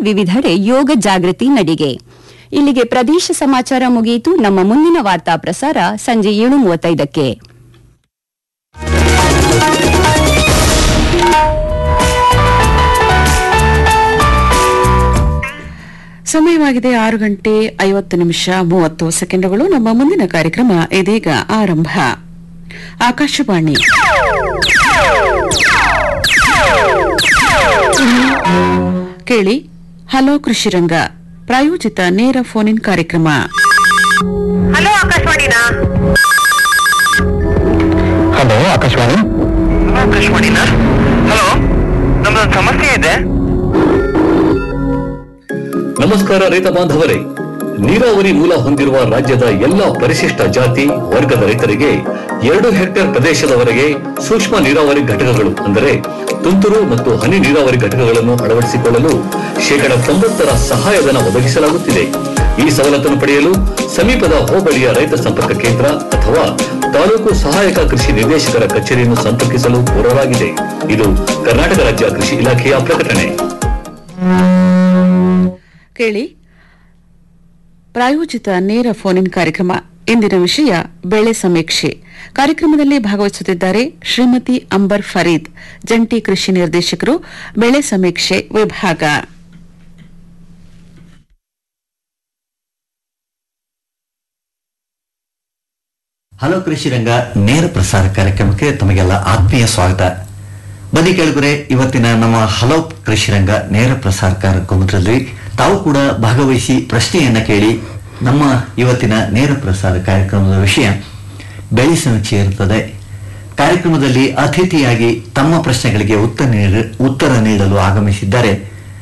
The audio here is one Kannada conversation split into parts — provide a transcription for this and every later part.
ವಿವಿಧೆಡೆ ಯೋಗ ಜಾಗೃತಿ ನಡಿಗೆ ಇಲ್ಲಿಗೆ ಪ್ರದೇಶ ಸಮಾಚಾರ ಮುಗಿಯಿತು ನಮ್ಮ ಮುಂದಿನ ವಾರ್ತಾ ಪ್ರಸಾರ ಸಂಜೆ ಏಳು ಮೂವತ್ತೈದಕ್ಕೆ ಸಮಯವಾಗಿದೆ ಆರು ಗಂಟೆ ಐವತ್ತು ನಿಮಿಷ ಮೂವತ್ತು ಸೆಕೆಂಡುಗಳು ನಮ್ಮ ಮುಂದಿನ ಕಾರ್ಯಕ್ರಮ ಇದೀಗ ಆರಂಭ ಆಕಾಶವಾಣಿ ಕೇಳಿ ಹಲೋ ಕೃಷಿರಂಗ ಪ್ರಾಯೋಜಿತ ನೇರ ಫೋನ್ ಇನ್ ಕಾರ್ಯಕ್ರಮ ಹಲೋ ಆಕಾಶವಾಣಿನಾ ಹಲೋ ಆಕಾಶವಾಣಿ ಹಲೋ ಆಕಾಶವಾಣಿನಾ ಹಲೋ ನಮ್ದೊಂದು ಸಮಸ್ಯೆ ಇದೆ ನಮಸ್ಕಾರ ರೈತ ಬಾಂಧವರೇ ನೀರಾವರಿ ಮೂಲ ಹೊಂದಿರುವ ರಾಜ್ಯದ ಎಲ್ಲಾ ಪರಿಶಿಷ್ಟ ಜಾತಿ ವರ್ಗದ ರೈತರಿಗೆ ಎರಡು ಹೆಕ್ಟೇರ್ ಪ್ರದೇಶದವರೆಗೆ ಸೂಕ್ಷ್ಮ ನೀರಾವರಿ ಘಟಕಗಳು ಅಂದರೆ ತುಂತುರು ಮತ್ತು ಹನಿ ನೀರಾವರಿ ಘಟಕಗಳನ್ನು ಅಳವಡಿಸಿಕೊಳ್ಳಲು ಶೇಕಡ ತೊಂಬತ್ತರ ಸಹಾಯಧನ ಒದಗಿಸಲಾಗುತ್ತಿದೆ ಈ ಸವಲತ್ತನ್ನು ಪಡೆಯಲು ಸಮೀಪದ ಹೋಬಳಿಯ ರೈತ ಸಂಪರ್ಕ ಕೇಂದ್ರ ಅಥವಾ ತಾಲೂಕು ಸಹಾಯಕ ಕೃಷಿ ನಿರ್ದೇಶಕರ ಕಚೇರಿಯನ್ನು ಸಂಪರ್ಕಿಸಲು ಕೋರಲಾಗಿದೆ ಇದು ಕರ್ನಾಟಕ ರಾಜ್ಯ ಕೃಷಿ ಇಲಾಖೆಯ ಪ್ರಕಟಣೆ ಕೇಳಿ ಪ್ರಾಯೋಜಿತ ನೇರ ಫೋನ್ ಇನ್ ಕಾರ್ಯಕ್ರಮ ಇಂದಿನ ವಿಷಯ ಬೆಳೆ ಸಮೀಕ್ಷೆ ಕಾರ್ಯಕ್ರಮದಲ್ಲಿ ಭಾಗವಹಿಸುತ್ತಿದ್ದಾರೆ ಶ್ರೀಮತಿ ಅಂಬರ್ ಫರೀದ್ ಜಂಟಿ ಕೃಷಿ ನಿರ್ದೇಶಕರು ಬೆಳೆ ಸಮೀಕ್ಷೆ ವಿಭಾಗ ಹಲೋ ಕೃಷಿ ರಂಗ ನೇರ ಪ್ರಸಾರ ಕಾರ್ಯಕ್ರಮಕ್ಕೆ ತಮಗೆಲ್ಲ ಆತ್ಮೀಯ ಸ್ವಾಗತ ಬನ್ನಿ ಕೇಳಿದ್ರೆ ಇವತ್ತಿನ ನಮ್ಮ ಹಲೋ ಕೃಷಿ ರಂಗ ನೇರ ಪ್ರಸಾರ ಕಾರ್ಯಕ್ರಮದಲ್ಲಿ ತಾವು ಕೂಡ ಭಾಗವಹಿಸಿ ಪ್ರಶ್ನೆಯನ್ನ ಕೇಳಿ ನಮ್ಮ ಇವತ್ತಿನ ನೇರ ಪ್ರಸಾರ ಕಾರ್ಯಕ್ರಮದ ವಿಷಯ ಬೆಳೆ ಸಮೀಕ್ಷೆ ಇರುತ್ತದೆ ಕಾರ್ಯಕ್ರಮದಲ್ಲಿ ಅತಿಥಿಯಾಗಿ ತಮ್ಮ ಪ್ರಶ್ನೆಗಳಿಗೆ ಉತ್ತರ ನೀಡ ಉತ್ತರ ನೀಡಲು ಆಗಮಿಸಿದ್ದಾರೆ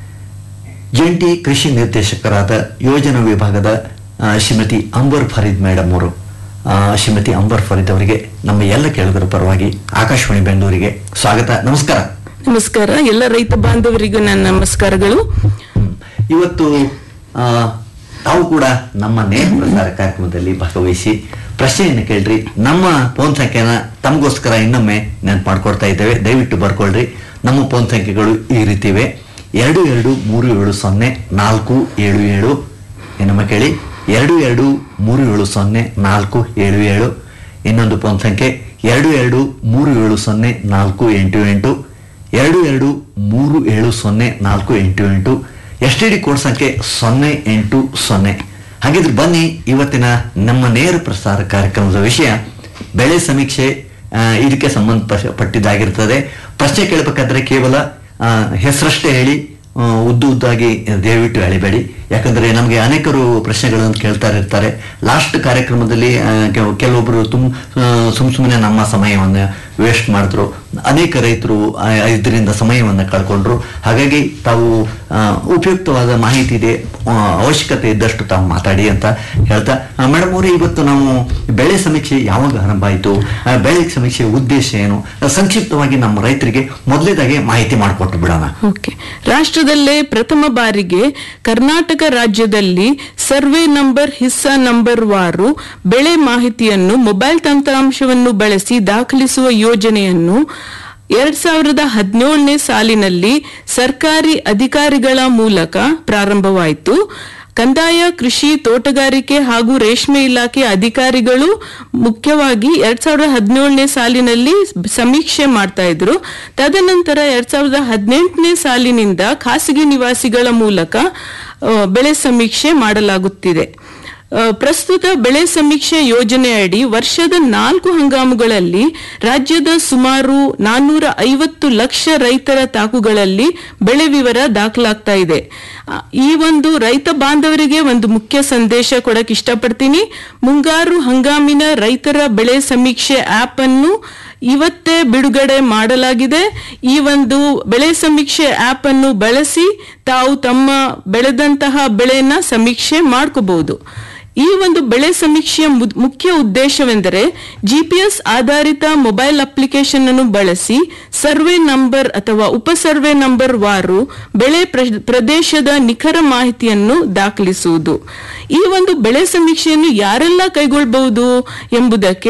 ಜಂಟಿ ಕೃಷಿ ನಿರ್ದೇಶಕರಾದ ಯೋಜನಾ ವಿಭಾಗದ ಆ, ಶ್ರೀಮತಿ ಅಂಬರ್ ಫರೀದ್ ಮೇಡಮ್ ಅವರು ಆ, ಶ್ರೀಮತಿ ಅಂಬರ್ ಫರೀದ್ ಅವರಿಗೆ ನಮ್ಮ ಎಲ್ಲ ಕೇಳುಗರ ಪರವಾಗಿ ಆಕಾಶವಾಣಿ ಬೆಂಗಳೂರಿಗೆ ಸ್ವಾಗತ ನಮಸ್ಕಾರ ನಮಸ್ಕಾರ ಎಲ್ಲ ರೈತ ಬಾಂಧವರಿಗೂ ನನ್ನ ನಮಸ್ಕಾರಗಳು ಹ್ಮ್. ಇವತ್ತು ಆ, ತಾವು ಕೂಡ ನಮ್ಮ ನೇರ ಪ್ರಸಾರ ಕಾರ್ಯಕ್ರಮದಲ್ಲಿ ಭಾಗವಹಿಸಿ ಪ್ರಶ್ನೆಯನ್ನು ಕೇಳ್ರಿ ನಮ್ಮ ಫೋನ್ ಸಂಖ್ಯೆನ ತಮಗೋಸ್ಕರ ಇನ್ನೊಮ್ಮೆ ನೆನಪು ಮಾಡ್ಕೊಡ್ತಾ ಇದ್ದೇವೆ ದಯವಿಟ್ಟು ಬರ್ಕೊಳ್ರಿ ನಮ್ಮ ಫೋನ್ ಸಂಖ್ಯೆಗಳು ಈ ರೀತಿ ಇವೆ ಎರಡು ಎರಡು ಮೂರು ಏಳು ಸೊನ್ನೆ ನಾಲ್ಕು ಏಳು ಏಳು ಇನ್ನೊಮ್ಮೆ ಕೇಳಿ ಎರಡು ಎರಡು ಮೂರು ಏಳು ಸೊನ್ನೆ ನಾಲ್ಕು ಏಳು ಏಳು ಇನ್ನೊಂದು ಫೋನ್ ಸಂಖ್ಯೆ ಎರಡು ಎರಡು ಮೂರು ಏಳು ಸೊನ್ನೆ ನಾಲ್ಕು ಎಂಟು ಎಂಟು ಎರಡು ಎರಡು ಮೂರು ಏಳು ಸೊನ್ನೆ ನಾಲ್ಕು ಎಂಟು ಎಂಟು ಎಸ್ ಟಿ ಡಿ ಕೋಡ್ ಸಂಖ್ಯೆ ಸೊನ್ನೆ ಎಂಟು ಸೊನ್ನೆ ಹಾಗಿದ್ರೆ ಬನ್ನಿ ಇವತ್ತಿನ ನಮ್ಮ ನೇರ ಪ್ರಸಾರ ಕಾರ್ಯಕ್ರಮದ ವಿಷಯ ಬೆಳೆ ಸಮೀಕ್ಷೆ ಆ, ಇದಕ್ಕೆ ಸಂಬಂಧಪಟ್ಟಿದ್ದಾಗಿರ್ತದೆ ಪ್ರಶ್ನೆ ಕೇಳಬೇಕಾದ್ರೆ ಕೇವಲ ಆ, ಹೆಸರಷ್ಟೇ ಹೇಳಿ ಆ, ಉದ್ದು ಉದ್ದಾಗಿ ದಯವಿಟ್ಟು ಎಳಿಬೇಡಿ ಯಾಕಂದ್ರೆ ನಮಗೆ ಅನೇಕರು ಪ್ರಶ್ನೆಗಳನ್ನು ಕೇಳ್ತಾ ಇರ್ತಾರೆ ಲಾಸ್ಟ್ ಕಾರ್ಯಕ್ರಮದಲ್ಲಿ ಆ, ಕೆಲ- ಕೆಲವೊಬ್ರು ತುಮ್ ಆ, ಸುಮ್ ಸುಮ್ಮನೆ ನಮ್ಮ ಸಮಯವನ್ನು ವೇಸ್ಟ್ ಮಾಡಿದ್ರು ಅನೇಕ ರೈತರು ಆ, ಇದರಿಂದ ಸಮಯವನ್ನು ಕಳ್ಕೊಂಡ್ರು ಹಾಗಾಗಿ ತಾವು ಆ, ಉಪಯುಕ್ತವಾದ ಮಾಹಿತಿ ಇದೆ ಆ, ಅವಶ್ಯಕತೆ ಇದ್ದಷ್ಟು ತಾವು ಮಾತಾಡಿ ಅಂತ ಹೇಳ್ತಾ ಮೇಡಮ್ ಅವರೇ ಇವತ್ತು ನಾವು ಬೆಳೆ ಸಮೀಕ್ಷೆ ಯಾವಾಗ ಆರಂಭ ಆಯಿತು ಆ, ಬೆಳೆ ಸಮೀಕ್ಷೆ ಉದ್ದೇಶ ಏನು ಸಂಕ್ಷಿಪ್ತವಾಗಿ ನಮ್ಮ ರೈತರಿಗೆ ಮೊದಲೇದಾಗಿ ಮಾಹಿತಿ ಮಾಡಿಕೊಟ್ಟು ಬಿಡೋಣ ಓಕೆ ರಾಷ್ಟ್ರದಲ್ಲೇ ಪ್ರಥಮ ಬಾರಿಗೆ ಕರ್ನಾಟಕ ರಾಜ್ಯದಲ್ಲಿ ಸರ್ವೆ ನಂಬರ್ ಹಿಸ್ಸಾ ನಂಬರ್ ವಾರು ಬೆಳೆ ಮಾಹಿತಿಯನ್ನು ಮೊಬೈಲ್ ತಂತ್ರಾಂಶವನ್ನು ಬಳಸಿ ದಾಖಲಿಸುವ ಯೋಜನೆಯನ್ನು ಎರಡ್ ಸಾವಿರದ ಹದಿನೇಳನೇ ಸಾಲಿನಲ್ಲಿ ಸರ್ಕಾರಿ ಅಧಿಕಾರಿಗಳ ಮೂಲಕ ಪ್ರಾರಂಭವಾಯಿತು ಕಂದಾಯ ಕೃಷಿ ತೋಟಗಾರಿಕೆ ಹಾಗೂ ರೇಷ್ಮೆ ಇಲಾಖೆ ಅಧಿಕಾರಿಗಳು ಮುಖ್ಯವಾಗಿ ಎರಡ್ ಸಾವಿರದ ಹದಿನೇಳನೇ ಸಾಲಿನಲ್ಲಿ ಸಮೀಕ್ಷೆ ಮಾಡ್ತಾ ಇದ್ರು ತದನಂತರ ಎರಡ್ ಸಾವಿರದ ಹದಿನೆಂಟನೇ ಸಾಲಿನಿಂದ ಖಾಸಗಿ ನಿವಾಸಿಗಳ ಮೂಲಕ ಆ, ಬೆಳೆ ಸಮೀಕ್ಷೆ ಮಾಡಲಾಗುತ್ತಿದೆ ಆ, ಪ್ರಸ್ತುತ ಬೆಳೆ ಸಮೀಕ್ಷೆ ಯೋಜನೆಯಡಿ ವರ್ಷದ ನಾಲ್ಕು ಹಂಗಾಮುಗಳಲ್ಲಿ ರಾಜ್ಯದ ಸುಮಾರು ನಾನ್ನೂರ ಐವತ್ತು ಲಕ್ಷ ರೈತರ ತಾಕುಗಳಲ್ಲಿ ಬೆಳೆ ವಿವರ ದಾಖಲಾಗ್ತಾ ಇದೆ ಆ, ಈ ಒಂದು ರೈತ ಬಾಂಧವರಿಗೆ ಒಂದು ಮುಖ್ಯ ಸಂದೇಶ ಕೊಡಕ್ ಇಷ್ಟಪಡ್ತೀನಿ ಮುಂಗಾರು ಹಂಗಾಮಿನ ರೈತರ ಬೆಳೆ ಸಮೀಕ್ಷೆ ಆಪ್ ಅನ್ನು ಇವತ್ತೇ ಬಿಡುಗಡೆ ಮಾಡಲಾಗಿದೆ ಈ ಒಂದು ಬೆಳೆ ಸಮೀಕ್ಷೆ ಆಪ್ ಅನ್ನು ಬಳಸಿ ತಾವು ತಮ್ಮ ಬೆಳೆದಂತಹ ಬೆಳೆನ ಸಮೀಕ್ಷೆ ಮಾಡ್ಕೋಬಹುದು ಈ ಒಂದು ಬೆಳೆ ಸಮೀಕ್ಷೆಯ ಮು- ಮುಖ್ಯ ಉದ್ದೇಶವೆಂದರೆ ಜಿಪಿಎಸ್ ಆಧಾರಿತ ಮೊಬೈಲ್ ಅಪ್ಲಿಕೇಶನ್ ಅನ್ನು ಬಳಸಿ ಸರ್ವೆ ನಂಬರ್ ಅಥವಾ ಉಪ ಸರ್ವೆ ನಂಬರ್ ವಾರು ಬೆಳೆ ಪ್ರ- ಪ್ರದೇಶದ ನಿಖರ ಮಾಹಿತಿಯನ್ನು ದಾಖಲಿಸುವುದು ಈ ಒಂದು ಬೆಳೆ ಸಮೀಕ್ಷೆಯನ್ನು ಯಾರೆಲ್ಲ ಕೈಗೊಳ್ಳಬಹುದು ಎಂಬುದಕ್ಕೆ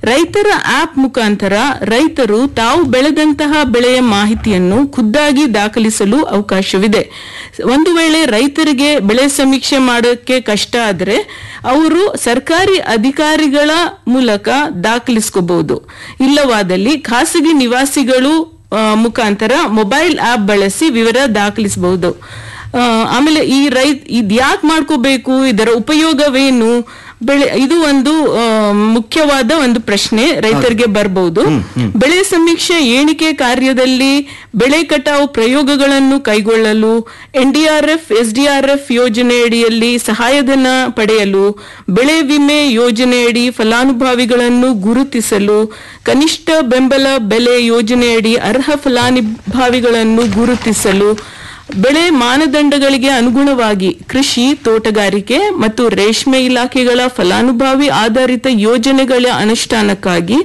ರೈತರ ಆಪ್ ಮುಖಾಂತರ ರೈತರು ತಾವು ಬೆಳೆದಂತಹ ಬೆಳೆಯ ಮಾಹಿತಿಯನ್ನು ಖುದ್ದಾಗಿ ದಾಖಲಿಸಲು ಅವಕಾಶವಿದೆ ಒಂದು ವೇಳೆ ರೈತರಿಗೆ ಬೆಳೆ ಸಮೀಕ್ಷೆ ಮಾಡೋಕ್ಕೆ ಕಷ್ಟ ಆದರೆ ಅವರು ಸರ್ಕಾರಿ ಅಧಿಕಾರಿಗಳ ಮೂಲಕ ದಾಖಲಿಸ್ಕೋಬಹುದು ಇಲ್ಲವಾದಲ್ಲಿ ಖಾಸಗಿ ನಿವಾಸಿಗಳು ಆ, ಮುಖಾಂತರ ಮೊಬೈಲ್ ಆಪ್ ಬಳಸಿ ವಿವರ ದಾಖಲಿಸಬಹುದು ಆ, ಆಮೇಲೆ ಈ ರೈತ ಇದ್ಯಾಕ್ ಮಾಡ್ಕೋಬೇಕು ಇದರ ಉಪಯೋಗವೇನು ಬೆಳೆ ಇದು ಒಂದು ಆ, ಮುಖ್ಯವಾದ ಒಂದು ಪ್ರಶ್ನೆ ರೈತರಿಗೆ ಬರಬಹುದು ಬೆಳೆ ಸಮೀಕ್ಷೆ ಎಣಿಕೆ ಕಾರ್ಯದಲ್ಲಿ ಬೆಳೆ ಕಟಾವು ಪ್ರಯೋಗಗಳನ್ನು ಕೈಗೊಳ್ಳಲು ಎನ್ಡಿಆರ್ಎಫ್ ಎಸ್ಡಿಆರ್ಎಫ್ ಯೋಜನೆಯಡಿಯಲ್ಲಿ ಸಹಾಯಧನ ಪಡೆಯಲು ಬೆಳೆ ವಿಮೆ ಯೋಜನೆಯಡಿ ಫಲಾನುಭವಿಗಳನ್ನು ಗುರುತಿಸಲು ಕನಿಷ್ಠ ಬೆಂಬಲ ಬೆಲೆ ಯೋಜನೆಯಡಿ ಅರ್ಹ ಫಲಾನುಭವಿಗಳನ್ನು ಗುರುತಿಸಲು ಬೆಳೆ ಮಾನದಂಡಗಳಿಗೆ ಅನುಗುಣವಾಗಿ ಕೃಷಿ ತೋಟಗಾರಿಕೆ ಮತ್ತು ರೇಷ್ಮೆ ಇಲಾಖೆಗಳ ಫಲಾನುಭವಿ ಆಧಾರಿತ ಯೋಜನೆಗಳ ಅನುಷ್ಠಾನಕ್ಕಾಗಿ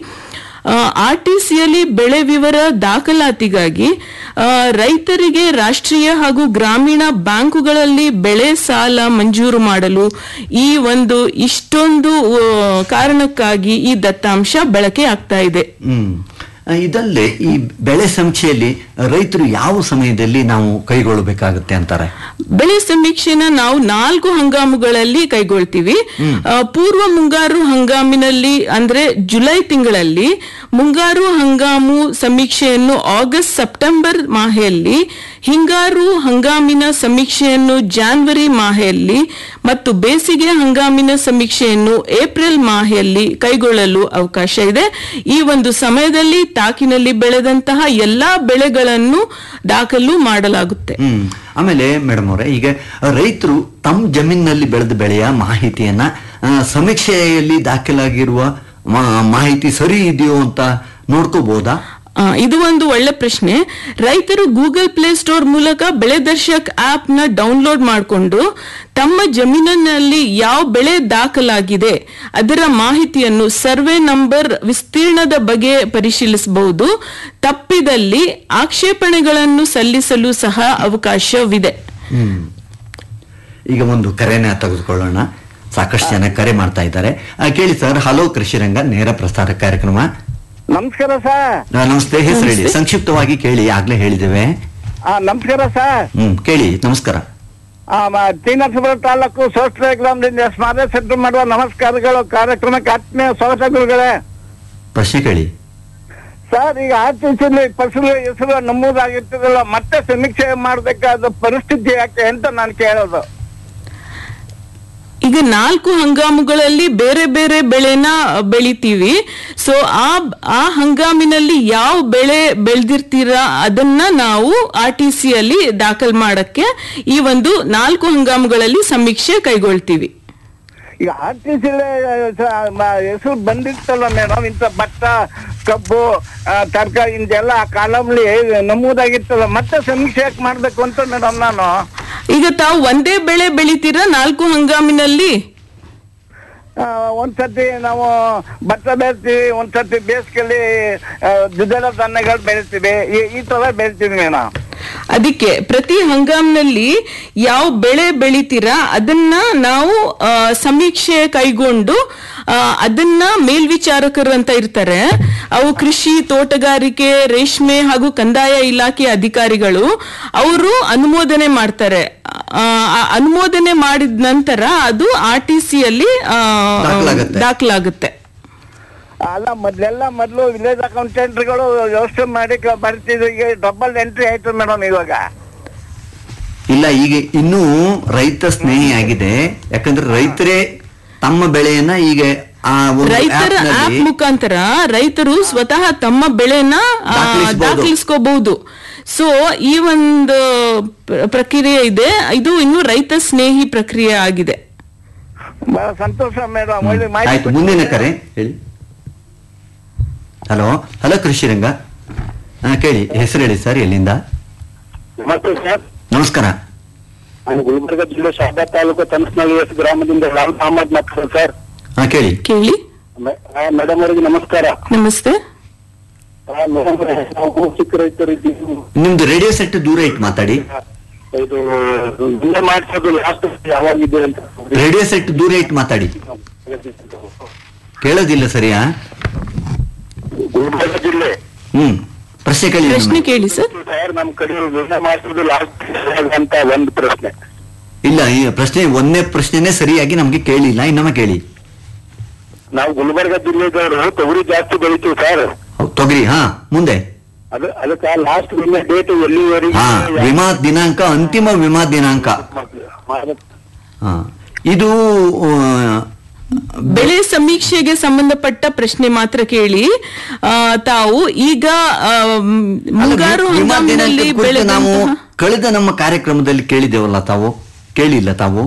ಆರ್ಟಿಸಿಯಲ್ಲಿ ಬೆಳೆ ವಿವರ ದಾಖಲಾತಿಗಾಗಿ ಆ, ರೈತರಿಗೆ ರಾಷ್ಟ್ರೀಯ ಹಾಗೂ ಗ್ರಾಮೀಣ ಬ್ಯಾಂಕುಗಳಲ್ಲಿ ಬೆಳೆ ಸಾಲ ಮಂಜೂರು ಮಾಡಲು ಈ ಒಂದು ಇಷ್ಟೊಂದು ಆ, ಕಾರಣಕ್ಕಾಗಿ ಈ ದತ್ತಾಂಶ ಬಳಕೆ ಆಗ್ತಾ ಇದೆ ಹ್ಮ್ ಆ, ಇದಲ್ಲದೆ ಈ ಬೆಳೆ ಸಮೀಕ್ಷೆಯಲ್ಲಿ ರೈತರು ಯಾವ ಸಮಯದಲ್ಲಿ ನಾವು ಕೈಗೊಳ್ಳಬೇಕಾಗುತ್ತೆ ಅಂತಾರೆ ಬೆಳೆ ಸಮೀಕ್ಷೆನ ನಾವು ನಾಲ್ಕು ಹಂಗಾಮುಗಳಲ್ಲಿ ಕೈಗೊಳ್ತೀವಿ ಆ, ಪೂರ್ವ ಮುಂಗಾರು ಹಂಗಾಮಿನಲ್ಲಿ ಅಂದ್ರೆ ಜುಲೈ ತಿಂಗಳಲ್ಲಿ ಮುಂಗಾರು ಹಂಗಾಮು ಸಮೀಕ್ಷೆಯನ್ನು ಆಗಸ್ಟ್ ಸೆಪ್ಟೆಂಬರ್ ಮಾಹೆಯಲ್ಲಿ ಹಿಂಗಾರು ಹಂಗಾಮಿನ ಸಮೀಕ್ಷೆಯನ್ನು ಜಾನ್ವರಿ ಮಾಹೆಯಲ್ಲಿ ಮತ್ತು ಬೇಸಿಗೆ ಹಂಗಾಮಿನ ಸಮೀಕ್ಷೆಯನ್ನು ಏಪ್ರಿಲ್ ಮಾಹೆಯಲ್ಲಿ ಕೈಗೊಳ್ಳಲು ಅವಕಾಶ ಇದೆ ಈ ಒಂದು ಸಮಯದಲ್ಲಿ ತಾಕಿನಲ್ಲಿ ಬೆಳೆದಂತಹ ಎಲ್ಲಾ ಬೆಳೆಗಳನ್ನು ದಾಖಲು ಮಾಡಲಾಗುತ್ತೆ ಹ್ಮ್ ಆಮೇಲೆ ಮೇಡಮ್ ಅವರೇ ಈಗ ರೈತರು ತಮ್ಮ ಜಮೀನಿನಲ್ಲಿ ಬೆಳೆದ ಬೆಳೆಯ ಮಾಹಿತಿಯನ್ನ ಆ, ಸಮೀಕ್ಷೆಯಲ್ಲಿ ದಾಖಲಾಗಿರುವ ಮಾ- ಮಾಹಿತಿ ಸರಿ ಇದೆಯೋ ಅಂತ ನೋಡ್ಕೋಬಹುದಾ ಆ, ಇದು ಒಂದು ಒಳ್ಳೆ ಪ್ರಶ್ನೆ ರೈತರು ಗೂಗಲ್ ಪ್ಲೇ ಸ್ಟೋರ್ ಮೂಲಕ ಬೆಳೆ ದರ್ಶಕ್ ಆಪ್ ನ ಡೌನ್ಲೋಡ್ ಮಾಡಿಕೊಂಡು ತಮ್ಮ ಜಮೀನಿನಲ್ಲಿ ಯಾವ ಬೆಳೆ ದಾಖಲಾಗಿದೆ ಅದರ ಮಾಹಿತಿಯನ್ನು ಸರ್ವೆ ನಂಬರ್ ವಿಸ್ತೀರ್ಣದ ಬಗ್ಗೆ ಪರಿಶೀಲಿಸಬಹುದು ತಪ್ಪಿದಲ್ಲಿ ಆಕ್ಷೇಪಣೆಗಳನ್ನು ಸಲ್ಲಿಸಲು ಸಹ ಅವಕಾಶವಿದೆ ಹ್ಮ್ ಈಗ ಒಂದು ಕರೆನ ತೆಗೆದುಕೊಳ್ಳೋಣ ಸಾಕಷ್ಟು ಜನ ಕರೆ ಮಾಡ್ತಾ ಇದ್ದಾರೆ ಆ, ಕೇಳಿ ಸರ್ ಹಲೋ ಕೃಷಿರಂಗ ನೇರ ಪ್ರಸಾರ ಕಾರ್ಯಕ್ರಮ ನಮಸ್ಕಾರ ಸರ್ ಆ, ನಮಸ್ತೆ ಹೆಸರು ಹೇಳಿ ಸಂಕ್ಷಿಪ್ತವಾಗಿ ಕೇಳಿ ಆಗ್ಲೇ ಹೇಳಿದ್ದೇವೆ ಆ, ನಮಸ್ಕಾರ ಸರ್ ಹ್ಮ್ ಕೇಳಿ ನಮಸ್ಕಾರ ಟಿ ನರಸೀಪುರ ತಾಲೂಕು ಸೋಸ್ಟ್ರ ಗ್ರಾಮದಿಂದ ಸ್ಮಾರಕ ಸೆಂಟರ್ ಮಾಡುವ ನಮಸ್ಕಾರಗಳು ಕಾರ್ಯಕ್ರಮಕ್ಕೆ ಆತ್ಮೀಯ ಸ್ವಾಗತ ಗುರುಗಳೇ ಪ್ರಶ್ನೆ ಕೇಳಿ ಸರ್ ಈಗ ಆರ್ಟಿಸಿಲಿ ಫಸಲು ಹೆಸರು ನಮೂದಾಗಿರ್ತದಲ್ಲ ಮತ್ತೆ ಸಮೀಕ್ಷೆ ಮಾಡಬೇಕಾದ ಪರಿಸ್ಥಿತಿ ಯಾಕೆ ಅಂತ ನಾನು ಕೇಳೋದು ಈಗ ನಾಲ್ಕು ಹಂಗಾಮುಗಳಲ್ಲಿ ಬೇರೆ ಬೇರೆ ಬೆಳೆನ ಬೆಳಿತೀವಿ ಸೊ ಆ ಆ ಹಂಗಾಮಿನಲ್ಲಿ ಯಾವ ಬೆಳೆ ಬೆಳೆದಿರ್ತೀರಾ ಅದನ್ನ ನಾವು ಆರ್ ಟಿ ಸಿ ಅಲ್ಲಿ ದಾಖಲ್ ಮಾಡಕ್ಕೆ ಈ ಒಂದು ನಾಲ್ಕು ಹಂಗಾಮುಗಳಲ್ಲಿ ಸಮೀಕ್ಷೆ ಕೈಗೊಳ್ತೀವಿ ಈಗ ಆರ್ಟಿಸಿಲಿ ಹೆಸರು ಬಂದಿರ್ತಲ್ಲ ಮೇಡಮ್ ಇಂಥ ಭತ್ತ ಕಬ್ಬು ತರಕಾರಿ ಇಂದೆಲ್ಲ ಆ ಕಾಲಮ್ಲಿ ನಮೂದಾಗಿರ್ತಲ್ಲ ಮತ್ತೆ ಸಮೀಕ್ಷೆ ಯಾಕೆ ಮಾಡ್ಬೇಕು ಅಂತ ಮೇಡಮ್ ನಾನು ಈಗ ತಾವು ಒಂದೇ ಬೆಳೆ ಬೆಳಿತೀರಾ ನಾಲ್ಕು ಹಂಗಾಮಿನಲ್ಲಿ ಆ, ಒಂದ್ಸತಿ ನಾವು ಭತ್ತ ಬೆಳಿತೀವಿ ಒಂದ್ಸತಿ ಬೇಸಿಗೆಯಲ್ಲಿ ಆ, ದ್ವಿದಳ ಧಾನ್ಯಗಳು ಬೆಳಿತೀವಿ ಈ- ಈ ತರ ಬೆಳಿತೀವಿ ಮೇಡಮ್ ಅದಕ್ಕೆ ಪ್ರತಿ ಹಂಗಾಮ್ನಲ್ಲಿ ಯಾವ ಬೆಳೆ ಬೆಳಿತೀರಾ ಅದನ್ನ ನಾವು ಆ, ಸಮೀಕ್ಷೆ ಕೈಗೊಂಡು ಆ, ಅದನ್ನ ಮೇಲ್ವಿಚಾರಕರು ಅಂತ ಇರ್ತಾರೆ ಅವು ಕೃಷಿ ತೋಟಗಾರಿಕೆ ರೇಷ್ಮೆ ಹಾಗೂ ಕಂದಾಯ ಇಲಾಖೆ ಅಧಿಕಾರಿಗಳು ಅವರು ಅನುಮೋದನೆ ಮಾಡ್ತಾರೆ ಆ, ಆ ಅನುಮೋದನೆ ಮಾಡಿದ ನಂತರ ಅದು ಆರ್ ಟಿ ಸಿ ಅಲ್ಲಿ ಆ, ದಾಖಲಾಗತ್ತೆ. ದಾಖಲಾಗುತ್ತೆ ಅಲ್ಲ ಮೊದ್ಲೆಲ್ಲ ಮೊದ್ಲು ವಿಲೇಜ್ ಅಕೌಂಟೆಂಟ್ಗಳು ವ್ಯವಸ್ಥೆ ಮಾಡಿ ಕ- ಬರ್ತಿದ್ರು ಈಗ ಡಬಲ್ ಎಂಟ್ರಿ ಆಯ್ತು ಮೇಡಮ್ ಇವಾಗ ಇಲ್ಲ ಈಗ ಇನ್ನೂ ರೈತ ಸ್ನೇಹಿ ಆಗಿದೆ ಯಾಕಂದ್ರೆ ರೈತರೇ ತಮ್ಮ ಬೆಳೆಯನ್ನ ಈಗ ಆ ಒಂದು ರೈತರ app ನಲ್ಲಿ ಆಪ್ ಮುಖಾಂತರ ರೈತರು ಸ್ವತಃ ತಮ್ಮ ಬೆಳೆನ ಆ, ದಾಖಲಿಸ್ಬೋದು. ದಾಖಲಿಸ್ಕೋಬಹುದು ಸೊ ಈ ಒಂದು ಪ್ರ- ಪ್ರಕ್ರಿಯೆ ಇದೆ ಇದು ಇನ್ನು ರೈತ ಸ್ನೇಹಿ ಪ್ರಕ್ರಿಯೆ ಆಗಿದೆ ಬಹಳ ಸಂತೋಷ ಮೇಡಮ್ ಒಳ್ಳೆ ಮಾಹಿತಿ ಆಯ್ತು ಮುಂದಿನ ಕರೆ ಹೇಳಿ ಹಲೋ ಹಲೋ ಕೃಷಿರಂಗ ಹಾ ಕೇಳಿ ಹೆಸರು ಹೇಳಿ ಸರ್ ಎಲ್ಲಿಂದ ಮತ್ತು ಸರ್ ನಮಸ್ಕಾರ ನಾನು ಗುಲ್ಬರ್ಗ ಜಿಲ್ಲೆ ಶಾರದಾ ತಾಲೂಕು ತನಸ್ನಳ್ಳಿ ಎಸ್ ಗ್ರಾಮದಿಂದ ರಾಮ್ ಅಹಮದ್ ಮಾತಾಡೋದು ಸರ್ ಹಾ ಕೇಳಿ ಕೇಳಿ ಮೇಡಮ್ ಅವರಿಗೆ ನಮಸ್ಕಾರ ನಮಸ್ತೆ ಆ, ಮೇಡಮ್ ಅವರೇ, ನಾವು ಚಿಕ್ಕ ರೈತರು ಇದ್ದೀವಿ ನಿಮ್ದು ರೇಡಿಯೋ ಸೆಟ್ ದೂರ ಇಟ್ಟು ಮಾತಾಡಿ ಇದು ಮುಂದೆ ಮಾಡಿಸೋದು ಲಾಸ್ಟ್ ಯಾವಾಗಿದೆ ಅಂತ ರೇಡಿಯೋ ಸೆಟ್ ದೂರ ಇಟ್ಟು ಮಾತಾಡಿ ಕೇಳೋದಿಲ್ಲ ಸರಿಯಾ ಗುಲ್ಬರ್ಗ ಜಿಲ್ಲೆ ಹ್ಮ್ ಪ್ರಶ್ನೆ ಕೇಳಿ ಪ್ರಶ್ನೆ ಇನ್ನೊಮ್ಮೆ. ಕೇಳಿ ಸರ್ ಸರ್ ನಮ್ ಕಡೆ ವಿಮೆ ಮಾಡಿಸೋದು ಲಾಸ್ಟ್ ಅಂತ ಒಂದು ಪ್ರಶ್ನೆ ಇಲ್ಲ ಈ ಪ್ರಶ್ನೆ ಒಂದನೇ ಪ್ರಶ್ನೆನೇ ಸರಿಯಾಗಿ ನಮ್ಗೆ ಕೇಳಿಲ್ಲ ಇನ್ನೊಮ್ಮೆ ಕೇಳಿ ನಾವು ಗುಲ್ಬರ್ಗ ಜಿಲ್ಲೆದವರು ತೊಗರಿ ಜಾಸ್ತಿ ಬೆಳಿತೀವಿ ಸರ್ ಹೌದ್, ತೊಗರಿ ಹಾ ಮುಂದೆ ಅದು ಅದಕ್ಕೆ ಲಾಸ್ಟ್ ವಿಮೆ ಡೇಟ್ ಎಲ್ಲಿವರೆಗೆ ಹಾ ವಿಮಾ ದಿನಾಂಕ ಅಂತಿಮ ವಿಮಾ ದಿನಾಂಕ ಹಾ ಇದು ಆ, ಬೆಳೆ ಸಮೀಕ್ಷೆಗೆ ಸಂಬಂಧಪಟ್ಟ ಪ್ರಶ್ನೆ ಮಾತ್ರ ಕೇಳಿ ಆ, ತಾವು ಈಗ ಆ, ಮ್, ಅಲ್ಲ, ಮುಂಗಾರು ವಿಮಾ ಹಂಗಾಮಿನಲ್ಲಿ ದಿನಾಂಕದ ಕುರಿತು ನಾವು ಬೆಳೆದಂತಹ ಕಳೆದ ನಮ್ಮ ಕಾರ್ಯಕ್ರಮದಲ್ಲಿ ಕೇಳಿದ್ದೇವಲ್ಲ ತಾವು ಕೇಳಿಲ್ಲ ತಾವು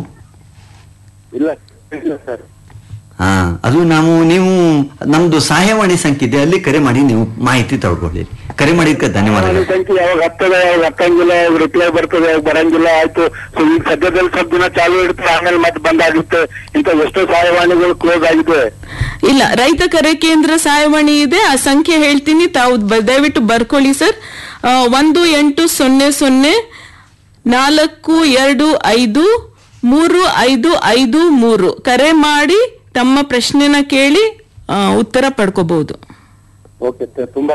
ಇಲ್ಲ ಇಲ್ಲ ಸರ್ ಹಾ ಅದು ನಾವು ನೀವು ನಮ್ದು ಸಹಾಯವಾಣಿ ಸಂಖ್ಯೆ ಇದೆ ಅಲ್ಲಿ ಕರೆ ಮಾಡಿ ನೀವು ಮಾಹಿತಿ ತಗೊಳ್ಳಿ ಕರೆ ಮಾಡಿದ್ಕೆ ಧನ್ಯವಾದಗಳು ಸಂಖ್ಯೆ ಯಾವಾಗ ಹತ್ತದ ಯಾವಾಗ ಹತ್ತಂಗಿಲ್ಲ ಯಾವಾಗ ರಿಪ್ಲೈ ಬರ್ತದೆ ಯಾವಾಗ ಬರಂಗಿಲ್ಲ ಆಯ್ತು ಸೊ ಈಗ ಸದ್ಯದಲ್ಲಿ ಸ್ವಲ್ಪ ದಿನ ಚಾಲು ಇರುತ್ತೆ ಆಮೇಲೆ ಮತ್ತೆ ಬಂದಾಗುತ್ತೆ ಇಂತ ಎಷ್ಟೋ ಸಹಾಯವಾಣಿಗಳು ಕ್ಲೋಸ್ ಆಗಿದೆ ಇಲ್ಲ ರೈತ ಕರೆ ಕೇಂದ್ರ ಸಹಾಯವಾಣಿ ಇದೆ ಆ ಸಂಖ್ಯೆ ಹೇಳ್ತೀನಿ ತಾವು ಬ- ದಯವಿಟ್ಟು ಬರ್ಕೊಳ್ಳಿ ಸರ್ ಆ, ಒಂದು ಎಂಟು ಸೊನ್ನೆ ಸೊನ್ನೆ ನಾಲ್ಕು ಎರಡು ಐದು ಮೂರು ಐದು ಐದು ಮೂರು ಕರೆ ಮಾಡಿ ತಮ್ಮ ಪ್ರಶ್ನೆನ ಕೇಳಿ ಆ, ಉತ್ತರ ಪಡ್ಕೋಬಹುದು ಓಕೆ ತುಂಬಾ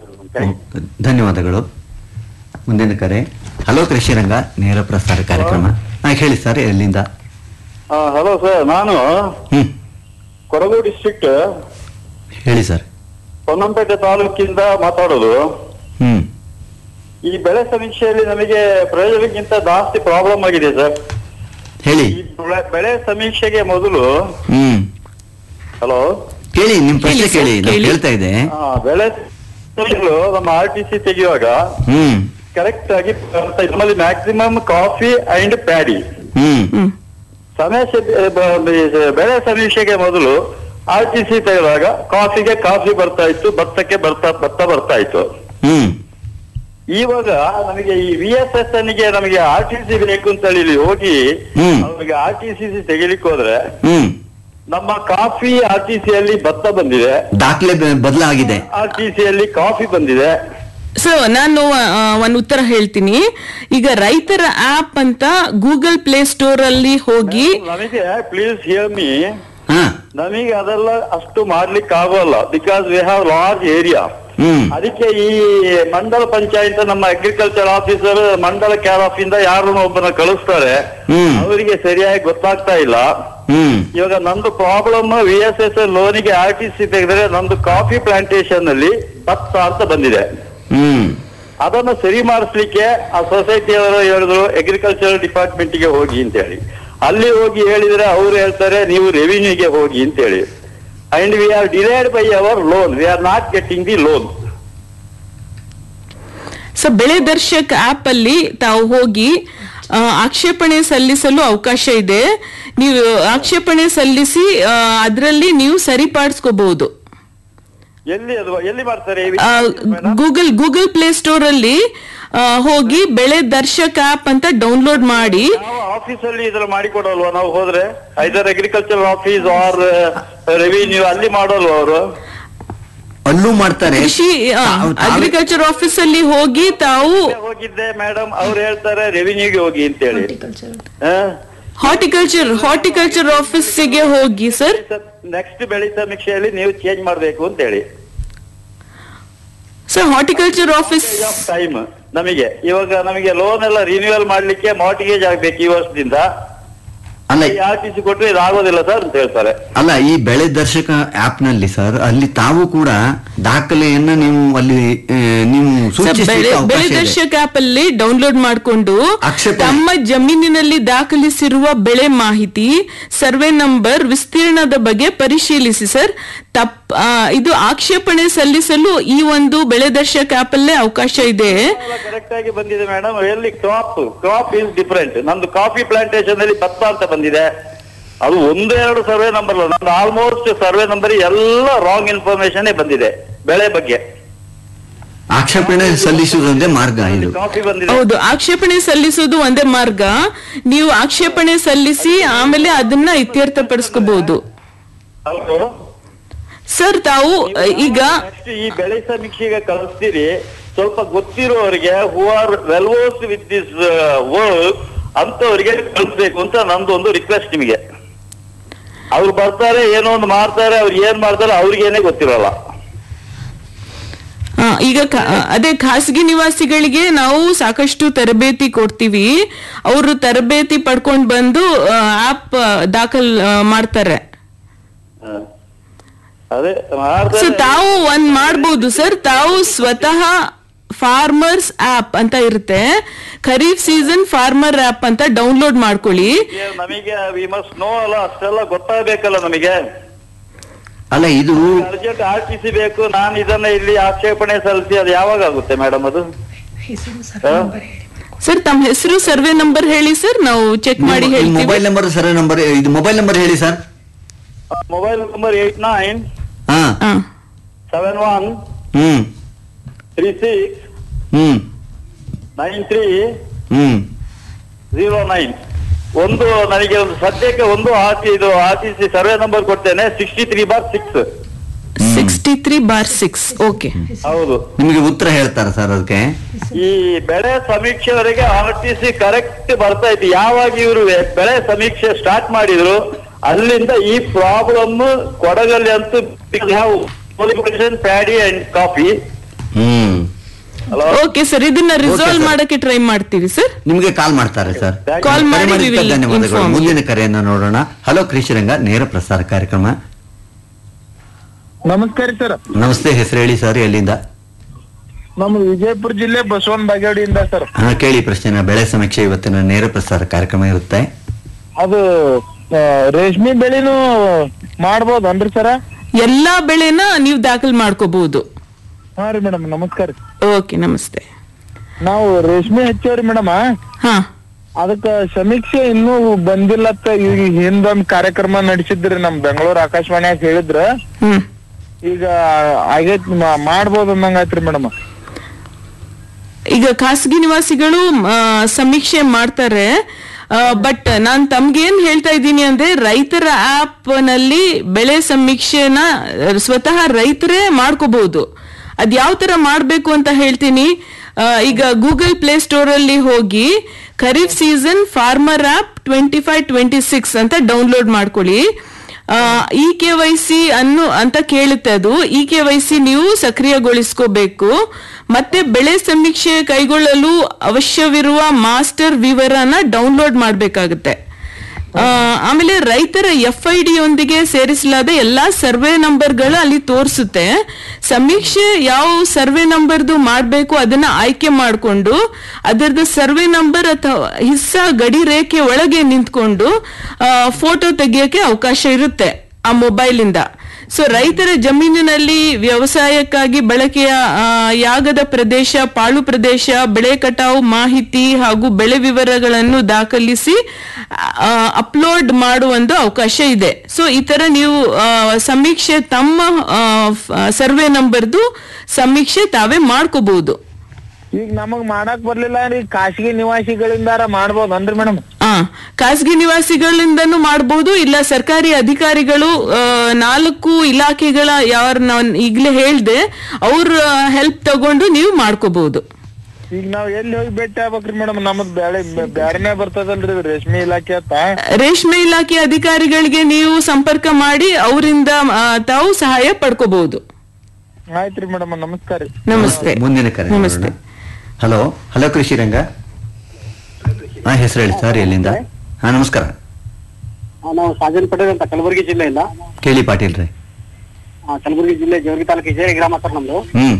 ಧನ್ಯವಾದಗಳು ಮುಂದಿನ ಕರೆ ಹಲೋ ಕೃಷಿರಂಗ ನೇರ ಪ್ರಸಾರ ಕಾರ್ಯಕ್ರಮ ಹಾ ಹೇಳಿ ಸರ್ ಎಲ್ಲಿಂದ ಹಲೋ ಸರ್ ನಾನು ಹ್ಮ್ ಕೊಡಗು ಡಿಸ್ಟ್ರಿಕ್ಟ್ ಹೇಳಿ ಸರ್ ಪೊನ್ನಂಪೇಟೆ ತಾಲೂಕಿಂದ ಮಾತಾಡೋದು ಹ್ಮ್ ಈ ಬೆಳೆ ಸಮೀಕ್ಷೆಯಲ್ಲಿ ನಮಗೆ ಪ್ರಯೋಜನಕ್ಕಿಂತ ಜಾಸ್ತಿ ಪ್ರಾಬ್ಲಮ್ ಆಗಿದೆ ಸರ್ ಹೇಳಿ ಈ ಬೆಳೆ- ಬೆಳೆ ಸಮೀಕ್ಷೆಗೆ ಮೊದಲು ಹ್ಮ್ ಹಲೋ ಕೇಳಿ ನಿಮ್ ಪ್ರಶ್ನೆ ಹೇಳಿ ಸರ್, ಕೇಳಿ ನಾನು ಕೇಳಿ. ಕೇಳ್ತಾ ಇದ್ದೆ ಬೆಳೆ ಸಮೀಕ್ಷೆಗಳು ನಮ್ಮ ಆರ್ ಟಿ ಸಿ ತೆಗೆಯುವಾಗ ಹ್ಮ್ ಕರೆಕ್ಟ್ ಆಗಿ ಬರ್ತಾ ಇದೆ. ನಮ್ಮಲ್ಲಿ maximum coffee and paddy hmm hmm ಸಮಸ್ಯೆ ಬ- ಬ- ಬೆಳೆ ಸಮೀಕ್ಷೆಗೆ ಮೊದಲು ಆರ್ ಟಿ ಸಿ ತೆಗೆದಾಗ ಕಾಫಿಗೆ ಕಾಫಿ ಬರ್ತಾ ಇತ್ತು ಭತ್ತಕ್ಕೆ ಬರ್ತಾ ಭತ್ತ ಬರ್ತಾ ಇತ್ತು ಹ್ಮ್ ಇವಾಗ ನಮಗೆ ಈ ವಿ ಎಸ್ ಎಸ್ ಗೆ ನಮಗೆ ಆರ್ ಟಿ ಸಿ ಬೇಕು ಅಂತ ಹೇಳಿ ಇಲ್ಲಿ ಹೋಗಿ ಹ್ಮ್. ಅವ್ರಿಗೆ ಆರ್ ಟಿ ಸಿ ತೆಗಿಲಿಕ್ಕೆ ಹೋದ್ರೆ ಹ್ಮ್ ನಮ್ಮ ಕಾಫಿ ಆರ್ ಟಿ ಸಿ ಅಲ್ಲಿ ಭತ್ತ ಬಂದಿದೆ ದಾಖಲೆ ಬ- ಬದಲಾಗಿದೆ ಆರ್ ಟಿ ಸಿ ಅಲ್ಲಿ ಕಾಫಿ ಬಂದಿದೆ ಸೊ ನಾನು ಆ, ಒಂದು ಉತ್ತರ ಹೇಳ್ತೀನಿ ಈಗ ರೈತರ ಆಪ್ ಅಂತ ಗೂಗಲ್ ಪ್ಲೇ ಸ್ಟೋರ್ ಅಲ್ಲಿ ಹೋಗಿ ನಮಗೆ ಪ್ಲೀಸ್ ಹಿಯರ್ ಮೀ ಹಾ ನಮಗೆ ಅದೆಲ್ಲ ಅಷ್ಟು ಮಾಡ್ಲಿಕ್ಕೆ ಆಗೋಲ್ಲ because we have large area hmm ಅದಕ್ಕೆ ಈ ಮಂಡಲ ಪಂಚಾಯತ್ ನಮ್ಮ ಅಗ್ರಿಕಲ್ಚರ್ ಆಫೀಸರ್ ಮಂಡಲ ಕೇರ್ ಆಫ್ ಇಂದ ಯಾರನ್ನ ಒಬ್ಬನ ಕಳಿಸ್ತಾರೆ ಹ್ಮ್. ಅವರಿಗೆ ಸರಿಯಾಗಿ ಗೊತ್ತಾಗ್ತಾ ಇಲ್ಲ ಹ್ಮ್ ಇವಾಗ ನಂದು ಪ್ರಾಬ್ಲಮ್ ವಿ ಎಸ್ ಎಸ್ ಲೋನಿಗೆ ಆರ್ ಟಿ ಸಿ ತೆಗೆದ್ರೆ ನಂದು ಕಾಫಿ ಪ್ಲಾಂಟೇಶನ್ ಅಲ್ಲಿ ಭತ್ತ ಅಂತ ಬಂದಿದೆ ಹ್ಮ್ ಅದನ್ನು ಸರಿ ಮಾಡಿಸ್ಲಿಕ್ಕೆ ಆ ಸೊಸೈಟಿಯವರು ಹೇಳಿದ್ರು ಅಗ್ರಿಕಲ್ಚರ್ ಡಿಪಾರ್ಟ್ಮೆಂಟ್ ಗೆ ಹೋಗಿ ಅಂತ ಹೇಳಿ ಅಲ್ಲಿ ಹೋಗಿ ಹೇಳಿದ್ರೆ ಅವ್ರು ಹೇಳ್ತಾರೆ ನೀವು ರೆವಿನ್ಯೂಗೆ ಹೋಗಿ ಅಂತ ಹೇಳಿ and we are delayed by our loan we are not getting the loan so Bele Darshak app ಅಲ್ಲಿ ತಾವು ಹೋಗಿ ಆ, ಆಕ್ಷೇಪಣೆ ಸಲ್ಲಿಸಲು ಅವಕಾಶ ಇದೆ ನೀವು ಆಕ್ಷೇಪಣೆ ಸಲ್ಲಿಸಿ ಅದರಲ್ಲಿ ನೀವು ಸರಿಪಡಿಸ್ಕೋಬಹುದು ಎಲ್ಲಿ ಅದು ಎಲ್ಲಿ ಮಾಡ್ತಾರೆ ಈ ಆ, ವಿಷಯ? ಗೂಗಲ್ ಗೂಗಲ್ ಪ್ಲೇ ಸ್ಟೋರ್ ಅಲ್ಲಿ ಆ, ಹೋಗಿ ಬೆಳೆ ದರ್ಶಕ್ ಆಪ್ ಅಂತ ಡೌನ್ಲೋಡ್ ಮಾಡಿ ನಾವು ಆಫೀಸ್ ಅಲ್ಲಿ ಇದ್ರ ಮಾಡಿಕೊಡಲ್ವಾ ನಾವು ಹೋದ್ರೆ either agriculture office or revenue ಅಲ್ಲಿ ಮಾಡೋಲ್ವಾ ಅವರು ಅಲ್ಲೂ ಮಾಡ್ತಾರೆ ಕೃಷಿ ತಾವ್- ತಾವೇ- ಅಗ್ರಿಕಲ್ಚರ್ ಆಫೀಸ್ ಅಲ್ಲಿ ಹೋಗಿ ತಾವು ಹೋಗಿದ್ದೆ ಮೇಡಮ್ ಅವ್ರು ಹೇಳ್ತಾರೆ ರೆವಿನ್ಯೂಗೆ ಹೋಗಿ ಅಂತ ಹೇಳಿ ಹಾರ್ಟಿಕಲ್ಚರ್ ಹಾರ್ಟಿಕಲ್ಚರ್ ಆಫೀಸಿಗೆ ಹೋಗಿ ಸರ್ ನೆಕ್ಸ್ಟ್ ಬೆಳೆ ಸಮೀಕ್ಷೆಯಲ್ಲಿ ನೀವು ಚೇಂಜ್ ಮಾಡ್ಬೇಕು ಅಂತ ಹೇಳಿ ಸರ್ ಹಾರ್ಟಿಕಲ್ಚರ್ ಆಫೀಸ್ ಟೈಮ್ ನಮಗೆ ಇವಾಗ ನಮಗೆ ಲೋನ್ ಎಲ್ಲ ರಿನ್ಯೂವಲ್ ಮಾಡ್ಲಿಕ್ಕೆ ಮಾರ್ಟಿಗೇಜ್ ಆಗ್ಬೇಕು ಈ ವರ್ಷದಿಂದ ಅಲ್ಲ ಆರ್ ಟಿ ಸಿ ಕೊಟ್ರೆ ಇದು ಆಗೋದಿಲ್ಲ ಸರ್ ಅಂತ ಹೇಳ್ತಾರೆ ಅಲ್ಲ ಈ ಬೆಳೆ ದರ್ಶಕ ಆಪ್ ನಲ್ಲಿ ಸರ್ ಅಲ್ಲಿ ತಾವು ಕೂಡ ದಾಖಲೆಯನ್ನ ನೀವು ಅಲ್ಲಿ ಆ, ನೀವು ಸರ್, ಸೂಚಿಸಲಿಕ್ಕೆ ಬೆಳೆ ಅವಕಾಶ ಬೆಳೆ ಇದೆ ದರ್ಶಕ ಆಪ್ ಅಲ್ಲಿ ಡೌನ್ಲೋಡ್ ಮಾಡಿಕೊಂಡು ಆಕ್ಷೇಪಣೆ. ತಮ್ಮ ಜಮೀನಿನಲ್ಲಿ ದಾಖಲಿಸಿರುವ ಬೆಳೆ ಮಾಹಿತಿ ಸರ್ವೆ ನಂಬರ್ ವಿಸ್ತೀರ್ಣದ ಬಗ್ಗೆ ಪರಿಶೀಲಿಸಿ ಸರ್ ತಪ್ ಆ, ಇದು ಆಕ್ಷೇಪಣೆ ಸಲ್ಲಿಸಲು ಈ ಒಂದು ಬೆಳೆ ದರ್ಶಕ ಆಪ್ ಅಲ್ಲೇ ಅವಕಾಶ ಇದೆ ಕರೆಕ್ಟ್ ಆಗಿ ಬಂದಿದೆ ಮೇಡಮ್ ಎಲ್ಲಿ ಕ್ರಾಪ್ ಕ್ರಾಪ್ ಇಸ್ ಡಿಫರೆಂಟ್ ನಂದು ಕಾಫಿ ಪ್ಲಾಂಟೇಶನ್ ಅಲ್ಲಿ ಭತ್ತ ಅಂತ ಬಂದಿದೆ ಅದು ಒಂದು ಎರಡು ಸರ್ವೆ ನಂಬರ್ ನಂದು ಆಲ್ಮೋಸ್ಟ್ ಸರ್ವೆ ನಂಬರ್ ಎಲ್ಲ ರಾಂಗ್ ಇನ್ಫಾರ್ಮೇಶನ್ ಬಂದಿದೆ ಬೆಳೆ ಬಗ್ಗೆ ಆಕ್ಷೇಪಣೆ ಸಲ್ಲಿಸುವುದೊಂದೇ ಮಾರ್ಗ ಇದು ಕಾಫಿ ಬಂದಿದೆ ಹೌದು ಆಕ್ಷೇಪಣೆ ಸಲ್ಲಿಸೋದು ಒಂದೇ ಮಾರ್ಗ ನೀವು ಆಕ್ಷೇಪಣೆ ಸಲ್ಲಿಸಿ ಆಮೇಲೆ ಅದನ್ನ ಇತ್ಯರ್ಥಪಡಿಸ್ಕೋಬಹುದು ಹೌದು. ಸರ್ ತಾವು ಅ, ಈಗ ನೆಕ್ಸ್ಟ್ ಈ ಬೆಳೆ ಸಮೀಕ್ಷೆಗೆ ಕಳಿಸ್ತೀರಿ ಸ್ವಲ್ಪ ಗೊತ್ತಿರೋರಿಗೆ who are well versed with this work ಅಂತವರಿಗೆ ಕಳಿಸ್ಬೇಕು ಅಂತ ನಂದು ಒಂದು ರಿಕ್ವೆಸ್ಟ್ ನಿಮಗೆ ಅವ್ರು ಬರ್ತಾರೆ ಏನೋ ಒಂದು ಮಾಡ್ತಾರೆ ಅವ್ರು ಏನ್ ಮಾಡ್ತಾರೆ ಅವ್ರಿಗೇನೆ ಗೊತ್ತಿರೋಲ್ಲ ಈಗ ಖ- ಅದೇ ಖಾಸಗಿ ನಿವಾಸಿಗಳಿಗೆ ನಾವು ಸಾಕಷ್ಟು ತರಬೇತಿ ಕೊಡ್ತೀವಿ ಅವರು ತರಬೇತಿ ಪಡ್ಕೊಂಡ್ ಬಂದು ಆಪ್ ದಾಖಲ್ ಆ, ಮಾಡ್ತಾರೆ ಅದೇ ಸೊ ಮಾಡ್ತಾರೆ ತಾವು ಒಂದ್ ಮಾಡ್ಬೋದು ಸರ್ ತಾವು ಸ್ವತಃ ಫಾರ್ಮರ್ಸ್ ಆಪ್ ಅಂತ ಇರುತ್ತೆ ಖರೀಫ್ ಸೀಸನ್ ಫಾರ್ಮರ್ ಆಪ್ ಅಂತ ಡೌನ್ಲೋಡ್ ಮಾಡ್ಕೊಳ್ಳಿ ನಮಗೆ ವಿ ಮಸ್ಟ್ ನೋ ಅಲ್ಲ ಅಷ್ಟೆಲ್ಲ ಗೊತ್ತಾಗಬೇಕಲ್ಲ ನಮಗೆ ಅಲ್ಲ ಇದು ಅರ್ಜೆಂಟ್ ಆರ್ ಟಿ ಸಿ ಬೇಕು ನಾನು ಇದನ್ನ ಇಲ್ಲಿ ಆಕ್ಷೇಪಣೆ ಸಲ್ಲಿಸಿ ಅದು ಯಾವಾಗ ಆಗುತ್ತೆ ಮೇಡಮ್ ಅದು ಹಾ? ಸರ್ ತಮ್ಮ ಹೆಸರು ಸರ್ವೆ ನಂಬರ್ ಹೇಳಿ ಸರ್ ನಾವು ಚೆಕ್ ಮಾಡಿ ಹೇಳ್ತೀವಿ ಮೊಬೈಲ್ ನಂಬರ್ ಸರ್ ನಂಬರ್ ಇದು ಮೊಬೈಲ್ ನಂಬರ್ ಹೇಳಿ sir mobile number eight nine ಹಾ ಹಾ. Seven one hmm three six hmm nine three hmm zero nine ಒಂದು ನನಗೆ ಒಂದು ಸದ್ಯಕ್ಕೆ ಒಂದು ಆರ್ ಟಿ ಇದು R T C survey number ಕೊಡ್ತೇನೆ sixty three bar six sixty three bar six okay ಹೌದು ನಿಮಗೆ ಉತ್ತರ ಹೇಳ್ತಾರ ಸರ್ ಅದಕ್ಕೆ ಈ ಬೆಳೆ ಸಮೀಕ್ಷೆವರೆಗೆ ಆರ್ ಟಿ ಸಿ ಕರೆಕ್ಟ್ ಬರ್ತಾ ಇತ್ತು ಯಾವಾಗ ಇವರು ಬೆಳೆ ಸಮೀಕ್ಷೆ ಸ್ಟಾರ್ಟ್ ಮಾಡಿದ್ರು ಅಲ್ಲಿಂದ ಈ ಪ್ರಾಬ್ಲಮ್ ಕೊಡಗಲ್ಲಿ ಅಂತೂ paddy and coffee hmm hello okay sir ಇದನ್ನ ರಿಸಾಲ್ವ್ sir. ಮಾಡಕ್ಕೆ ಟ್ರೈ ಮಾಡ್ತೀವಿ ಸರ್ ನಿಮ್ಗೆ ಕಾಲ್ ಮಾಡ್ತಾರೆ ಸರ್ Call ಕರೆ ಮಾಡಿ, we ಮಾಡಿದ್ದಕ್ಕೆ will ಧನ್ಯವಾದಗಳು inform you. ಮುಂದಿನ ಕರೆಯನ್ನ ನೋಡೋಣ ಹಲೋ ಕೃಷಿರಂಗ ನೇರ ಪ್ರಸಾರ ಕಾರ್ಯಕ್ರಮ ನಮಸ್ಕಾರ ಸರ್ ನಮಸ್ತೆ ಹೆಸರು ಹೇಳಿ ಸರ್ ಎಲ್ಲಿಂದ ನಮ್ಮ ವಿಜಯಪುರ ಜಿಲ್ಲೆ ಬಸವನ ಬಾಗೇವಾಡಿಯಿಂದ ಸರ್ ಹಾ ಕೇಳಿ ಪ್ರಶ್ನೆನ ಬೆಳೆ ಸಮೀಕ್ಷೆ ಇವತ್ತಿನ ನೇರ ಪ್ರಸಾರ ಕಾರ್ಯಕ್ರಮ ಇರುತ್ತೆ ಅದು ಆ, ರೇಷ್ಮೆ ಬೆಳೆನು ಮಾಡ್ಬೋದನ್ರಿ ಸರ ಎಲ್ಲಾ ಬೆಳೆನ ನೀವು ದಾಖಲ್ ಮಾಡ್ಕೋಬಹುದು ಹಾ ರೀ ಮೇಡಮ್ ನಮಸ್ಕಾರ ಓಕೆ ನಮಸ್ತೆ ನಾವು ರೇಷ್ಮೆ ಹಚ್ಚೇವ್ರಿ ಮೇಡಮ್ ಹಾ ಅದಕ್ಕ ಸಮೀಕ್ಷೆ ಇನ್ನೂ ಬಂದಿಲ್ಲತ್ತ ಈಗ ಹಿಂದೊಂದ್ ಕಾರ್ಯಕ್ರಮ ನಡೆಸಿದ್ರಿ ನಮ್ ಬೆಂಗಳೂರು ಆಕಾಶವಾಣಿಯಾಗ ಹೇಳಿದ್ರ ಹ್ಮ್ ಈಗ ಆಗೈತ್ ಮಾ- ಮಾಡ್ಬೋದು ಅನ್ನಂಗಾಯ್ತ್ರಿ ಮೇಡಮ್ ಈಗ ಖಾಸಗಿ ನಿವಾಸಿಗಳು ಆ, ಸಮೀಕ್ಷೆ ಮಾಡ್ತಾರೆ ಬಟ್ ನಾನ್ ತಮ್ಗೇನ್ ಹೇಳ್ತಾ ಇದ್ದೀನಿ ಅಂದ್ರೆ ರೈತರ ಆಪ್ ನಲ್ಲಿ ಬೆಳೆ ಸಮೀಕ್ಷೆನ ಆ, ಸ್ವತಃ ರೈತರೇ ಮಾಡ್ಕೋಬಹುದು ಅದ್ ಯಾವ ತರ ಮಾಡ್ಬೇಕು ಅಂತ ಹೇಳ್ತೀನಿ ಆ, ಈಗ ಗೂಗಲ್ ಪ್ಲೇ ಸ್ಟೋರ್ ಅಲ್ಲಿ ಹೋಗಿ kharif season farmer app twenty five twenty six ಅಂತ ಡೌನ್ಲೋಡ್ ಮಾಡ್ಕೊಳ್ಳಿ ಇ ಕೆ ವೈ ಸಿ ಅನ್ನು ಅಂತ ಕೇಳುತ್ತೆ ಅದು ಇ ಕೆ ವೈ ಸಿ ನೀವು ಸಕ್ರಿಯಗೊಳಿಸ್ಕೋಬೇಕು ಮತ್ತೆ ಬೆಳೆ ಸಮೀಕ್ಷೆ ಕೈಗೊಳ್ಳಲು ಅವಶ್ಯವಿರುವ ಮಾಸ್ಟರ್ ವಿವರನ ಡೌನ್ಲೋಡ್ ಮಾಡಬೇಕಾಗುತ್ತೆ ಆಮೇಲೆ ರೈತರ ಎಫ್ ಐ ಡಿ ಯೊಂದಿಗೆ ಸೇರಿಸಲಾದ ಎಲ್ಲಾ ಸರ್ವೆ ನಂಬರ್ಗಳು ಅಲ್ಲಿ ತೋರಿಸುತ್ತೆ ಸಮೀಕ್ಷೆ ಯಾವ ಸರ್ವೆ ನಂಬರ್ದು ಮಾಡಬೇಕು ಅದನ್ನ ಆಯ್ಕೆ ಮಾಡಿಕೊಂಡು ಅದರದ್ದು ಸರ್ವೆ ನಂಬರ್ ಅಥವಾ ಹಿಸ್ಸ ಗಡಿ ರೇಖೆ ಒಳಗೆ ನಿಂತ್ಕೊಂಡು ಫೋಟೋ ತೆಗಿಯಕ್ಕೆ ಅವಕಾಶ ಇರುತ್ತೆ ಆ ಮೊಬೈಲಿಂದ ಸೊ ರೈತರ ಜಮೀನಿನಲ್ಲಿ ವ್ಯವಸಾಯಕ್ಕಾಗಿ ಬಳಕೆಯ ಆ, ಯಾಗದ ಪ್ರದೇಶ ಪಾಳು ಪ್ರದೇಶ ಬೆಳೆ ಕಟಾವು ಮಾಹಿತಿ ಹಾಗೂ ಬೆಳೆ ವಿವರಗಳನ್ನು ದಾಖಲಿಸಿ ಅಪ್ಲೋಡ್ ಮಾಡುವಂದು ಅವಕಾಶ ಇದೆ ಸೊ ಈ ತರ ನೀವು ಆ, ಸಮೀಕ್ಷೆ ತಮ್ಮ ಸರ್ವೆ ನಂಬರ್ದು ಸಮೀಕ್ಷೆ ತಾವೇ ಮಾಡ್ಕೋಬಹುದು ಈಗ ನಮಗ್ ಮಾಡಕ್ ಬರ್ಲಿಲ್ಲ ಅಂದ್ರೆ ಈಗ ಖಾಸಗಿ ನಿವಾಸಿಗಳಿಂದಾರ ಮಾಡ್ಬೋದನ್ರಿ ಮೇಡಮ್ ಆ ಖಾಸಗಿ ನಿವಾಸಿಗಳಿಂದನೂ ಮಾಡಬಹುದು ಇಲ್ಲ ಸರ್ಕಾರಿ ಅಧಿಕಾರಿಗಳು ಆ, ನಾಲ್ಕು ಇಲಾಖೆಗಳ ಯಾವ ನಾನು ಈಗಲೇ ಹೇಳ್ದೆ ಅವ್ರ ಹೆಲ್ಪ್ ತಗೊಂಡು ನೀವು ಮಾಡ್ಕೋಬಹುದು ಈಗ ನಾವ್ ಎಲ್ಲಿ ಹೋಗಿ ಭೇಟಿ ಆಗ್ಬೇಕ್ರಿ ಮೇಡಮ್ ನಮಗ್ ಬ್ಯಾಳೆ ಬ್ಯಾರೆನೇ ಬರ್ತದಲ್ರಿ ಇದು ರೇಷ್ಮೆ ಇಲಾಖೆ ಅಂತ ರೇಷ್ಮೆ ಇಲಾಖೆ ಅಧಿಕಾರಿಗಳಿಗೆ ನೀವು ಸಂಪರ್ಕ ಮಾಡಿ ಅವರಿಂದ ತಾವು ಸಹಾಯ ಪಡ್ಕೋಬಹುದು ಆಯ್ತ್ರಿ ಮೇಡಮ್ ನಮಸ್ಕಾರ ರೀ ನಮಸ್ತೆ ಮುಂದಿನ ಕರೆ ನಮಸ್ತೆ ಹಲೋ ಹಲೋ ಕೃಷಿರಂಗ ಹಾ ಹೆಸರು ಹೇಳಿ ಸರ್ ಎಲ್ಲಿಂದ ಹಾ ನಮಸ್ಕಾರ ನಾವು ಸಾಜನ್ ಪಟೇಲ್ ಅಂತ ಕಲಬುರಗಿ ಜಿಲ್ಲೆಯಿಂದ ಕೇಳಿ ಪಾಟೀಲ್ ರೀ ಆ, ಕಲಬುರಗಿ ಜಿಲ್ಲೆ ಜೋಗಿ ತಾಲೂಕು ಹಿಜೇರಿ ಗ್ರಾಮ ಸರ್ ನಮ್ದು ಹ್ಮ್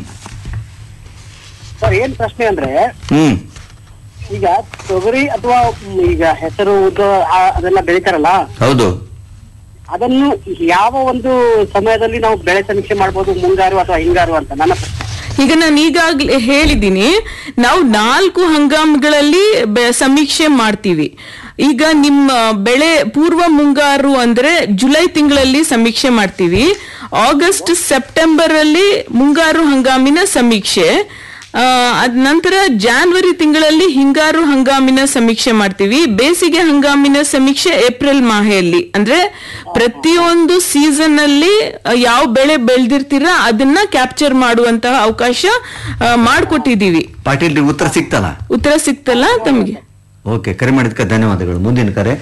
ಸರ್ ಏನ್ ಪ್ರಶ್ನೆ ಅಂದ್ರೆ ಹ್ಮ್ ಈಗ ತೊಗರಿ ಅಥವಾ ಮ್, ಈಗ ಹೆಸರು ಉದ್ದ ಆ, ಅದೆಲ್ಲ ಬೆಳಿತಾರಲ್ಲ ಹೌದು ಅದನ್ನು ಯಾವ ಒಂದು ಸಮಯದಲ್ಲಿ ನಾವು ಬೆಳೆ ಸಮೀಕ್ಷೆ ಮಾಡ್ಬೋದು ಮುಂಗಾರು ಅಥವಾ ಹಿಂಗಾರು ಅಂತ ನನ್ನ ಪ್ರಶ್ನೆ ಈಗ ನಾನು ಈಗಾಗಲೇ ಹೇಳಿದ್ದೀನಿ ನಾವು ನಾಲ್ಕು ಹಂಗಾಮಗಳಲ್ಲಿ ಬೆ- ಸಮೀಕ್ಷೆ ಮಾಡ್ತೀವಿ ಈಗ ನಿಮ್ಮ ಬೆಳೆ ಪೂರ್ವ ಮುಂಗಾರು ಅಂದ್ರೆ ಜುಲೈ ತಿಂಗಳಲ್ಲಿ ಸಮೀಕ್ಷೆ ಮಾಡ್ತೀವಿ ಆಗಸ್ಟ್ ಸೆಪ್ಟೆಂಬರ್ ಅಲ್ಲಿ ಮುಂಗಾರು ಹಂಗಾಮಿನ ಸಮೀಕ್ಷೆ ಆ, ಅದ್ ನಂತರ ಜಾನ್ವರಿ ತಿಂಗಳಲ್ಲಿ ಹಿಂಗಾರು ಹಂಗಾಮಿನ ಸಮೀಕ್ಷೆ ಮಾಡ್ತೀವಿ ಬೇಸಿಗೆ ಹಂಗಾಮಿನ ಸಮೀಕ್ಷೆ ಏಪ್ರಿಲ್ ಮಾಹೆಯಲ್ಲಿ ಅಂದ್ರೆ ಪ್ರತಿಯೊಂದು ಸೀಸನ್ ಅಲ್ಲಿ ಆ, ಯಾವ ಬೆಳೆ ಬೆಳೆದಿರ್ತೀರಾ ಅದನ್ನ ಕ್ಯಾಪ್ಚರ್ ಮಾಡುವಂತಹ ಅವಕಾಶ ಆ, ಮಾಡ್ಕೊಟ್ಟಿದೀವಿ ಪಾಟೀಲ್ ರೀ ಉತ್ತರ ಸಿಕ್ತಲ್ಲ ಉತ್ತರ ಸಿಕ್ತಲ್ಲ ತಮಗೆ ಓಕೆ ಕರೆ ಮಾಡಿದ್ಕೆ ಧನ್ಯವಾದಗಳು ಮುಂದಿನ ಕರೆ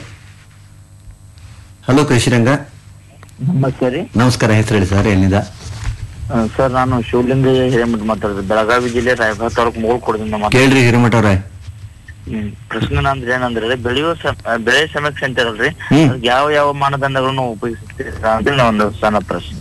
ಹಲೋ ಕೃಷಿರಂಗ ನಮಸ್ತೆ ರೀ ನಮಸ್ಕಾರ ಹೆಸರು ಹೇಳಿ ಸರ್ ಎಲ್ಲಿಂದ ಸರ್ ನಾನು ಶಿವಲಿಂಗ ಹಿರೇಮಠ ಮಾತಾಡೋದು ಬೆಳಗಾವಿ ಜಿಲ್ಲೆ ರಾಯಭಾಗ ತಾಲೂಕು ಮೂಳ್ಕೋಡದಿಂದ ಮಾತಾಡ್ತೀನಿ ಕೇಳ್ರಿ ಹಿರೇಮಠ ಅವ್ರೆ ಹ್ಮ್. ಪ್ರಶ್ನೆ ನಂದ್ರೆ ಏನಂದ್ರೆ ಬೆಳೆಯುವ ಸ- ಬೆಳೆ ಸಮೀಕ್ಷೆ ಅಂತಾರಲ್ರಿ ಹ್ಮ್. ಅದಕ್ಕೆ ಯಾವ ಯಾವ ಮಾನದಂಡಗಳನ್ನು ಉಪಯೋಗಿಸ್ತೀರಾ ಅಂತ ಹೇಳಿ ಒಂದು ಸಣ್ಣ ಪ್ರಶ್ನೆ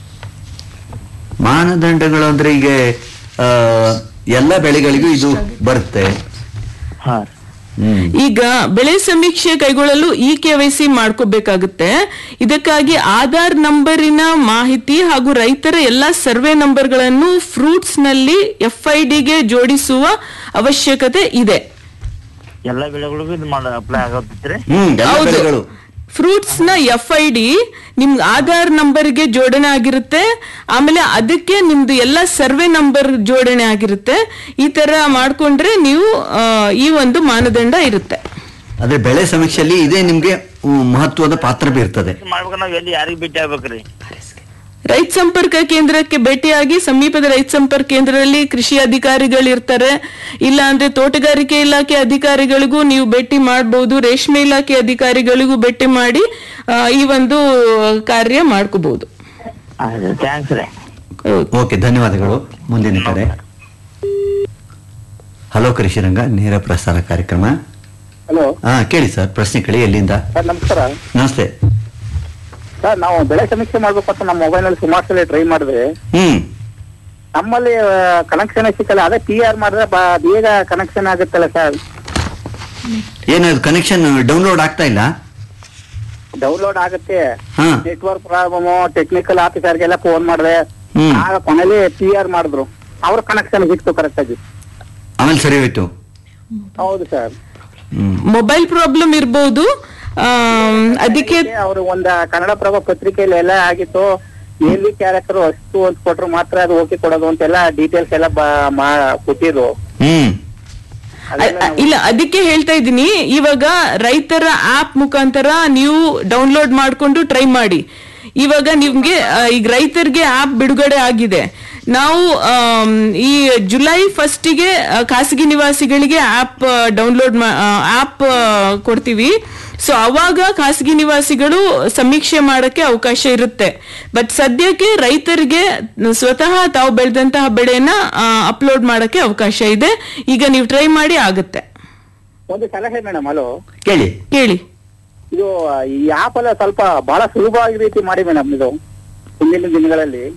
ಮಾನದಂಡಗಳು ಅಂದ್ರೆ ಈಗ ಆ, ಎಲ್ಲ ಬೆಳೆಗಳಿಗೂ ಇದು ಬರುತ್ತೆ ಹಾ ಹ್ಮ್ ಈಗ ಬೆಳೆ ಸಮೀಕ್ಷೆ ಕೈಗೊಳ್ಳಲು ಇ ಕೆ ವೈ ಸಿ ಮಾಡ್ಕೋಬೇಕಾಗುತ್ತೆ ಇದಕ್ಕಾಗಿ ಆಧಾರ್ ನಂಬರಿನ ಮಾಹಿತಿ ಹಾಗೂ ರೈತರ ಎಲ್ಲಾ ಸರ್ವೆ ನಂಬರ್ಗಳನ್ನು ಫ್ರೂಟ್ಸ್ ನಲ್ಲಿ ಎಫ್ ಐ ಡಿಗೆ ಜೋಡಿಸುವ ಅವಶ್ಯಕತೆ ಇದೆ ಎಲ್ಲ ಬೆಳೆಗಳಿಗೂ ಇದು ಮಾಡ ಅಪ್ಲೈ ಆಗತ್ತೈತ್ರಿ ಹ್ಮ್ ಎಲ್ಲ ಹೌದು. ಬೆಳೆಗಳು ಫ್ರೂಟ್ಸ್ ನ ಎಫ್ ಐ ಡಿ ನಿಮ್ ಆಧಾರ್ ನಂಬರ್ಗೆ ಜೋಡಣೆ ಆಗಿರುತ್ತೆ ಆಮೇಲೆ ಅದಕ್ಕೆ ನಿಮ್ದು ಎಲ್ಲ ಸರ್ವೆ ನಂಬರ್ ಜೋಡಣೆ ಆಗಿರುತ್ತೆ ಈ ತರ ಮಾಡ್ಕೊಂಡ್ರೆ ನೀವು ಆ, ಈ ಒಂದು ಮಾನದಂಡ ಇರುತ್ತೆ ಅದೇ ಬೆಳೆ ಸಮೀಕ್ಷೆಯಲ್ಲಿ ಇದೇ ನಿಮ್ಗೆ ಹ್ಮ್, ಮಹತ್ವದ ಪಾತ್ರ ಬೀರ್ತದೆ ಮಾಡ್ಬೇಕು ನಾವ್ ಎಲ್ಲಿ ಯಾರಿಗ್ ಭೇಟಿ ಆಗ್ಬೇಕ್ರಿ ರೈತ ಸಂಪರ್ಕ ಕೇಂದ್ರಕ್ಕೆ ಭೇಟಿಯಾಗಿ ಸಮೀಪದ ರೈತ ಸಂಪರ್ಕ ಕೇಂದ್ರದಲ್ಲಿ ಕೃಷಿ ಅಧಿಕಾರಿಗಳು ಇರ್ತಾರೆ ಇಲ್ಲ ಅಂದ್ರೆ ತೋಟಗಾರಿಕೆ ಇಲಾಖೆ ಅಧಿಕಾರಿಗಳಿಗೂ ನೀವು ಭೇಟಿ ಮಾಡಬಹುದು ರೇಷ್ಮೆ ಇಲಾಖೆ ಅಧಿಕಾರಿಗಳಿಗೂ ಭೇಟಿ ಮಾಡಿ ಆ, ಈ ಒಂದು ಕಾರ್ಯ ಮಾಡ್ಕೋಬಹುದು ಥ್ಯಾಂಕ್ಸ್ ರೀ ಓಕೆ ಧನ್ಯವಾದಗಳು ಮುಂದಿನ ಕರೆ ಹಲೋ ಕೃಷಿರಂಗ ನೇರ ಪ್ರಸಾರ ಕಾರ್ಯಕ್ರಮ ಹಲೋ ಹಾ ಕೇಳಿ ಸರ್ ಪ್ರಶ್ನೆ ಕೇಳಿ ಎಲ್ಲಿಂದ ಸರ್ ನಮಸ್ಕಾರ ನಮಸ್ತೆ ಸರ್ ನಾವು ಬೆಳೆ ಸಮೀಕ್ಷೆ ಮಾಡ್ಬೇಕು ಅಂತ ನಮ್ಮ ಮೊಬೈಲ್ ನಲ್ಲಿ ಸುಮಾರು ಸಲ ಟ್ರೈ ಮಾಡಿದ್ರೆ ಹ್ಮ್ ನಮ್ಮಲ್ಲಿ ಕನೆಕ್ಷನ್ ಸಿಕ್ಕಲ್ಲ ಅದೇ ಪಿ ಆರ್ ಮಾಡಿದ್ರೆ ಬ- ಬೇಗ ಕನೆಕ್ಷನ್ ಆಗುತ್ತಲ್ಲ ಸರ್ ಏನು ಕನೆಕ್ಷನ್ ಡೌನ್ಲೋಡ್ ಆಗ್ತಾ ಇಲ್ಲ ಡೌನ್ಲೋಡ್ ಆಗುತ್ತೆ ಹಾ ನೆಟ್ವರ್ಕ್ ಪ್ರಾಬ್ಲಮ್ ಟೆಕ್ನಿಕಲ್ ಆಫೀಸರ್ಗೆಲ್ಲ ಫೋನ್ ಮಾಡಿದೆ ಹ್ಮ್ ಆಗ ಕೊನೆಯಲ್ಲಿ ಪಿ ಆರ್ ಮಾಡಿದ್ರು ಅವ್ರ ಕನೆಕ್ಷನ್ ಸಿಕ್ತು ಕರೆಕ್ಟ್ ಆಗಿ ಆಮೇಲೆ ಸರಿ ಹೋಯ್ತು ಹೌದು ಸರ್ ಹ್ಮ್ ಮೊಬೈಲ್ ಪ್ರಾಬ್ಲಮ್ ಇರ್ಬೋದು ಆಮ್, ಅದಕ್ಕೆ ಅವರು ಒಂದ ಕನ್ನಡ ಪ್ರಭ ಪತ್ರಿಕೆಯಲ್ಲಿ ಎಲ್ಲ ಆಗಿತ್ತು ಎಲ್ಲಿ ಕ್ಯಾರೆಕ್ಟರ್ ಅಷ್ಟು ಅಂತ ಕೊಟ್ರು ಮಾತ್ರ ಅದು ಓಕೆ ಕೊಡೋದು ಅಂತೆಲ್ಲ ಡೀಟೇಲ್ಸ್ ಎಲ್ಲ ಬ- ಮಾ- ಕೊಟ್ಟಿದ್ರು ಹ್ಮ್ ಅ- ಅ- ಇಲ್ಲ ಅದಕ್ಕೆ ಹೇಳ್ತಾ ಇದ್ದೀನಿ ಇವಾಗ ರೈತರ ಆಪ್ ಮುಖಾಂತರ ನೀವು ಡೌನ್ಲೋಡ್ ಮಾಡ್ಕೊಂಡು ಟ್ರೈ ಮಾಡಿ ಇವಾಗ ನಿಮ್ಗೆ ಆ, ಈಗ ರೈತರಿಗೆ ಆಪ್ ಬಿಡುಗಡೆ ಆಗಿದೆ ನಾವು ಆಮ್, ಈ ಜುಲೈ ಫಸ್ಟಿಗೆ ಖಾಸಗಿ ನಿವಾಸಿಗಳಿಗೆ ಆಪ್ ಡೌನ್ಲೋಡ್ ಆಪ್ ಕೊಡ್ತೀವಿ ಸೊ ಅವಾಗ ಖಾಸಗಿ ನಿವಾಸಿಗಳು ಸಮೀಕ್ಷೆ ಮಾಡಕ್ಕೆ ಅವಕಾಶ ಇರುತ್ತೆ ಬಟ್ ಸದ್ಯಕ್ಕೆ ರೈತರಿಗೆ ಸ್ವತಃ ತಾವು ಬೆಳೆದಂತಹ ಬೆಳೆನ ಅಪ್ಲೋಡ್ ಮಾಡಕ್ಕೆ ಅವಕಾಶ ಇದೆ ಈಗ ನೀವು ಟ್ರೈ ಮಾಡಿ ಆಗುತ್ತೆ ಒಂದು ಸಲಹೆ ಮೇಡಮ್ ಹಲೋ ಕೇಳಿ ಕೇಳಿ ಇದು ಈ ಆಪ್ ಎಲ್ಲ ಸ್ವಲ್ಪ ಬಹಳ ಸುಲಭವಾಗಿ ರೀತಿ ಮಾಡಿ ಮೇಡಮ್ ಇದು ಮುಂದಿನ ದಿನಗಳಲ್ಲಿ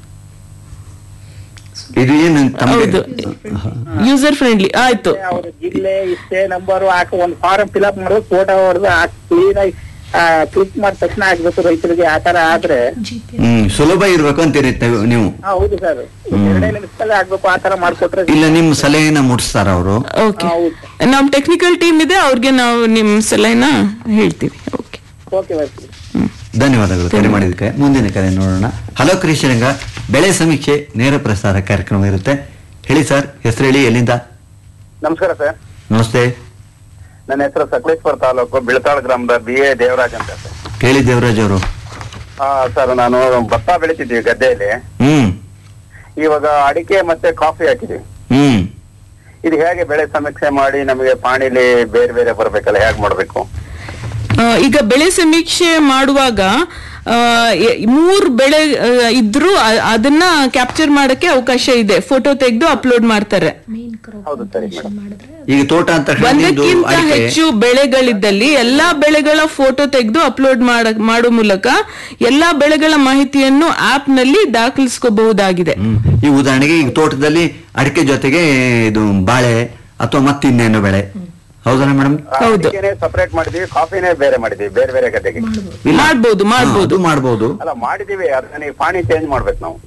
ಇದು ಏನು ತಮಗೆ ಹೌದು ಯೂಸರ್ ಫ್ರೆಂಡ್ಲಿ ಆಯ್ತು ಅವ್ರ ಜಿಲ್ಲೆ ಇಷ್ಟೇ ನಂಬರ್ ಹಾಕಿ ಒಂದು ಫಾರಂ ಫಿಲ್ ಅಪ್ ಮಾಡೋದು ಫೋಟೋ ಹೊಡೆದು ಕ್ಲೀನ್ ಆಗಿ ಕ್ಲಿಕ್ ಮಾಡಿದ ತಕ್ಷಣ ಆಗ್ಬೇಕು ರೈತರಿಗೆ ಆ ತರ ಆದ್ರೆ ಹ್ಮ್ ಸುಲಭ ಇರ್ಬೇಕು ಅಂತೀರಿ ತಾವು- ನೀವು ಹಾ, ಹೌದು ಸರ್ ಎರಡೇ ನಿಮಿಷದಲ್ಲೇ ಆಗ್ಬೇಕು ಆ ತರ ಮಾಡ್ಕೊಟ್ರೆ ಇಲ್ಲ ನಿಮ್ ಸಲಹೆನ ಮುಟ್ಸ್ತಾರ ಅವರು ಓಕೆ ಹೌದು ನಮ್ ಟೆಕ್ನಿಕಲ್ ಟೀಮ್ ಇದೆ ಅವ್ರಿಗೆ ನಾವು ನಿಮ್ ಸಲಹೆನ ಹೇಳ್ತೀವಿ ಓಕೆ ಓಕೆ ಓಕೆ ಧನ್ಯವಾದಗಳು ಕರೆ ಮಾಡಿದ್ದಕ್ಕೆ ಮುಂದಿನ ಕರೆ ನೋಡೋಣ ಹಲೋ ಕೃಷಿರಂಗ ಬೆಳೆ ಸಮೀಕ್ಷೆ ನೇರ ಪ್ರಸಾರ ಕಾರ್ಯಕ್ರಮ ಇರುತ್ತೆ ಹೇಳಿ ಸರ್ ಹೆಸರು ಹೇಳಿ ಎಲ್ಲಿಂದ ನಮಸ್ಕಾರ ಸರ್ ನಮಸ್ತೆ ನನ್ನ ಹೆಸರು ಸಕಲೇಶ್ವರ ತಾಲೂಕು ಬಿಳತಾಳ ಗ್ರಾಮದ ಬಿ ಎ ದೇವರಾಜ್ ಅಂತ ಸರ್ ಕೇಳಿ ದೇವರಾಜ್ ಅವರು ಹಾ ಸರ್ ನಾನು ಭತ್ತ ಬೆಳಿತಿದ್ವಿ ಗದ್ದೆಯಲ್ಲಿ ಹ್ಮ್ ಇವಾಗ ಅಡಿಕೆ ಮತ್ತೆ ಕಾಫಿ ಹಾಕಿದ್ವಿ ಹ್ಮ್ ಇದು ಹೇಗೆ ಬೆಳೆ ಸಮೀಕ್ಷೆ ಮಾಡಿ ನಮಗೆ ಪಾಣಿಲಿ ಬೇರೆ ಬೇರೆ ಬರ್ಬೇಕಲ್ಲ ಹೇಗೆ ಮಾಡ್ಬೇಕು ಆ, ಈಗ ಬೆಳೆ ಸಮೀಕ್ಷೆ ಮಾಡುವಾಗ ಆ, ಎ- ಮೂರ್ ಬೆಳೆ ಆ, ಇದ್ರೂ ಅ- ಅದನ್ನ ಕ್ಯಾಪ್ಚರ್ ಮಾಡಕ್ಕೆ ಅವಕಾಶ ಇದೆ ಫೋಟೋ ತೆಗೆದು ಅಪ್ಲೋಡ್ ಮಾಡ್ತಾರೆ ಹೌದು ಸರಿ ಮೇಡಮ್ ಈಗ ತೋಟ ಅಂತ ತಕ್ಷಣ ನಿಮ್ದು ಒಂದಕ್ಕಿಂತ ಅಡಿಕೆ ಹೆಚ್ಚು ಬೆಳೆಗಳಿದ್ದಲ್ಲಿ ಎಲ್ಲಾ ಬೆಳೆಗಳ ಫೋಟೋ ತೆಗೆದು ಅಪ್ಲೋಡ್ ಮಾಡೋ ಮೂಲಕ ಎಲ್ಲಾ ಬೆಳೆಗಳ ಮಾಹಿತಿಯನ್ನು ಆಪ್ ನಲ್ಲಿ ದಾಖಲಿಸ್ಕೋಬಹುದಾಗಿದೆ ಹ್ಮ್. ಈ ಉದಾಹರಣೆಗೆ ಈಗ ತೋಟದಲ್ಲಿ ಅಡಿಕೆ ಜೊತೆಗೆ ಇದು ಬಾಳೆ ಅಥವಾ ಮತ್ತಿನ್ನೇನೋ ಬೆಳೆ ಹೌದಲ್ಲ ಮೇಡಮ್ ಹೌದು. ಅಡಿಕೆನೇ ಸಪರೇಟ್ ಮಾಡಿದೀವಿ ಕಾಫಿನೇ ಬೇರೆ ಮಾಡಿದೀವಿ ಬೇರೆ ಬೇರೆ ಗದ್ದೆಗೆ ಮಾಡ್ಬೋದು ಮಾಡ್ಬೋದು ಮಾಡ್ಬೋದು ಅಲ್ಲ ಮಾಡಿದೀವಿ ಅದನ್ನ ನೀವು ಪಾಣಿ ಚೇಂಜ್ ಮಾಡ್ಬೇಕು ನಾವು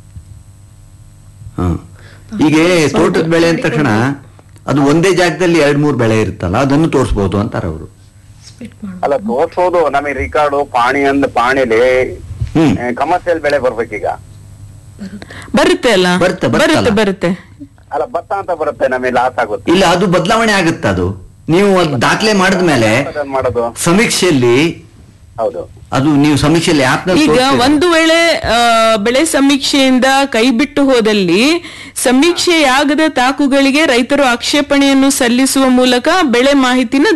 ಹ. ಈಗ ತೋಟದ ಬೆಳೆ ಅಂದ ತಕ್ಷಣ ಅದು ಒಂದೇ ಜಾಗದಲ್ಲಿ ಎರಡ್ ಮೂರ್ ಬೆಳೆ ಇರುತ್ತಲ್ಲ ಅದನ್ನು ತೋರಿಸಬಹುದು ಅಂತಾರ ಅವರು ಅಲ್ಲ ತೋರ್ಸೋದು ನಮಗೆ ರಿಕಾರ್ಡು ಪಾಣಿ ಅಂದ್ ಪಾಣಿಲಿ ಹ್ಮ್ ಕಮರ್ಷಿಯಲ್ ಬೆಳೆ ಬರ್ಬೇಕೀಗ ಬರುತ್ತೆ ಅಲ್ಲ ಬರುತ್ತೆ, ಬರುತ್ತೆ ಬರುತ್ತಲ್ಲ. ಬರುತ್ತೆ ಅಲ್ಲ ಭತ್ತ ಅಂತ ಬರುತ್ತೆ ನಮಗೆ ಲಾಸ್ ಆಗುತ್ತೆ ಇಲ್ಲ ಅದು ಬದಲಾವಣೆ ಆಗುತ್ತೆ ಅದು ನೀವು ಅದು ದಾಖಲೆ ಮಾಡಿದ್ಮೇಲೆ ಅದನ್ನ ಮಾಡೋದು ಸಮೀಕ್ಷೆಯಲ್ಲಿ ಹೌದು ಅದು ನೀವು ಸಮೀಕ್ಷೆಯಲ್ಲಿ ಆಪ್ ಈಗ ಒಂದು ವೇಳೆ ಆ, ಬೆಳೆ ಸಮೀಕ್ಷೆಯಿಂದ ಕೈ ಬಿಟ್ಟು ಹೋದಲ್ಲಿ ಸಮೀಕ್ಷೆಯಾಗದ ತಾಕುಗಳಿಗೆ ರೈತರು ಆಕ್ಷೇಪಣೆಯನ್ನು ಸಲ್ಲಿಸುವ ಮೂಲಕ ಬೆಳೆ ಮಾಹಿತಿನ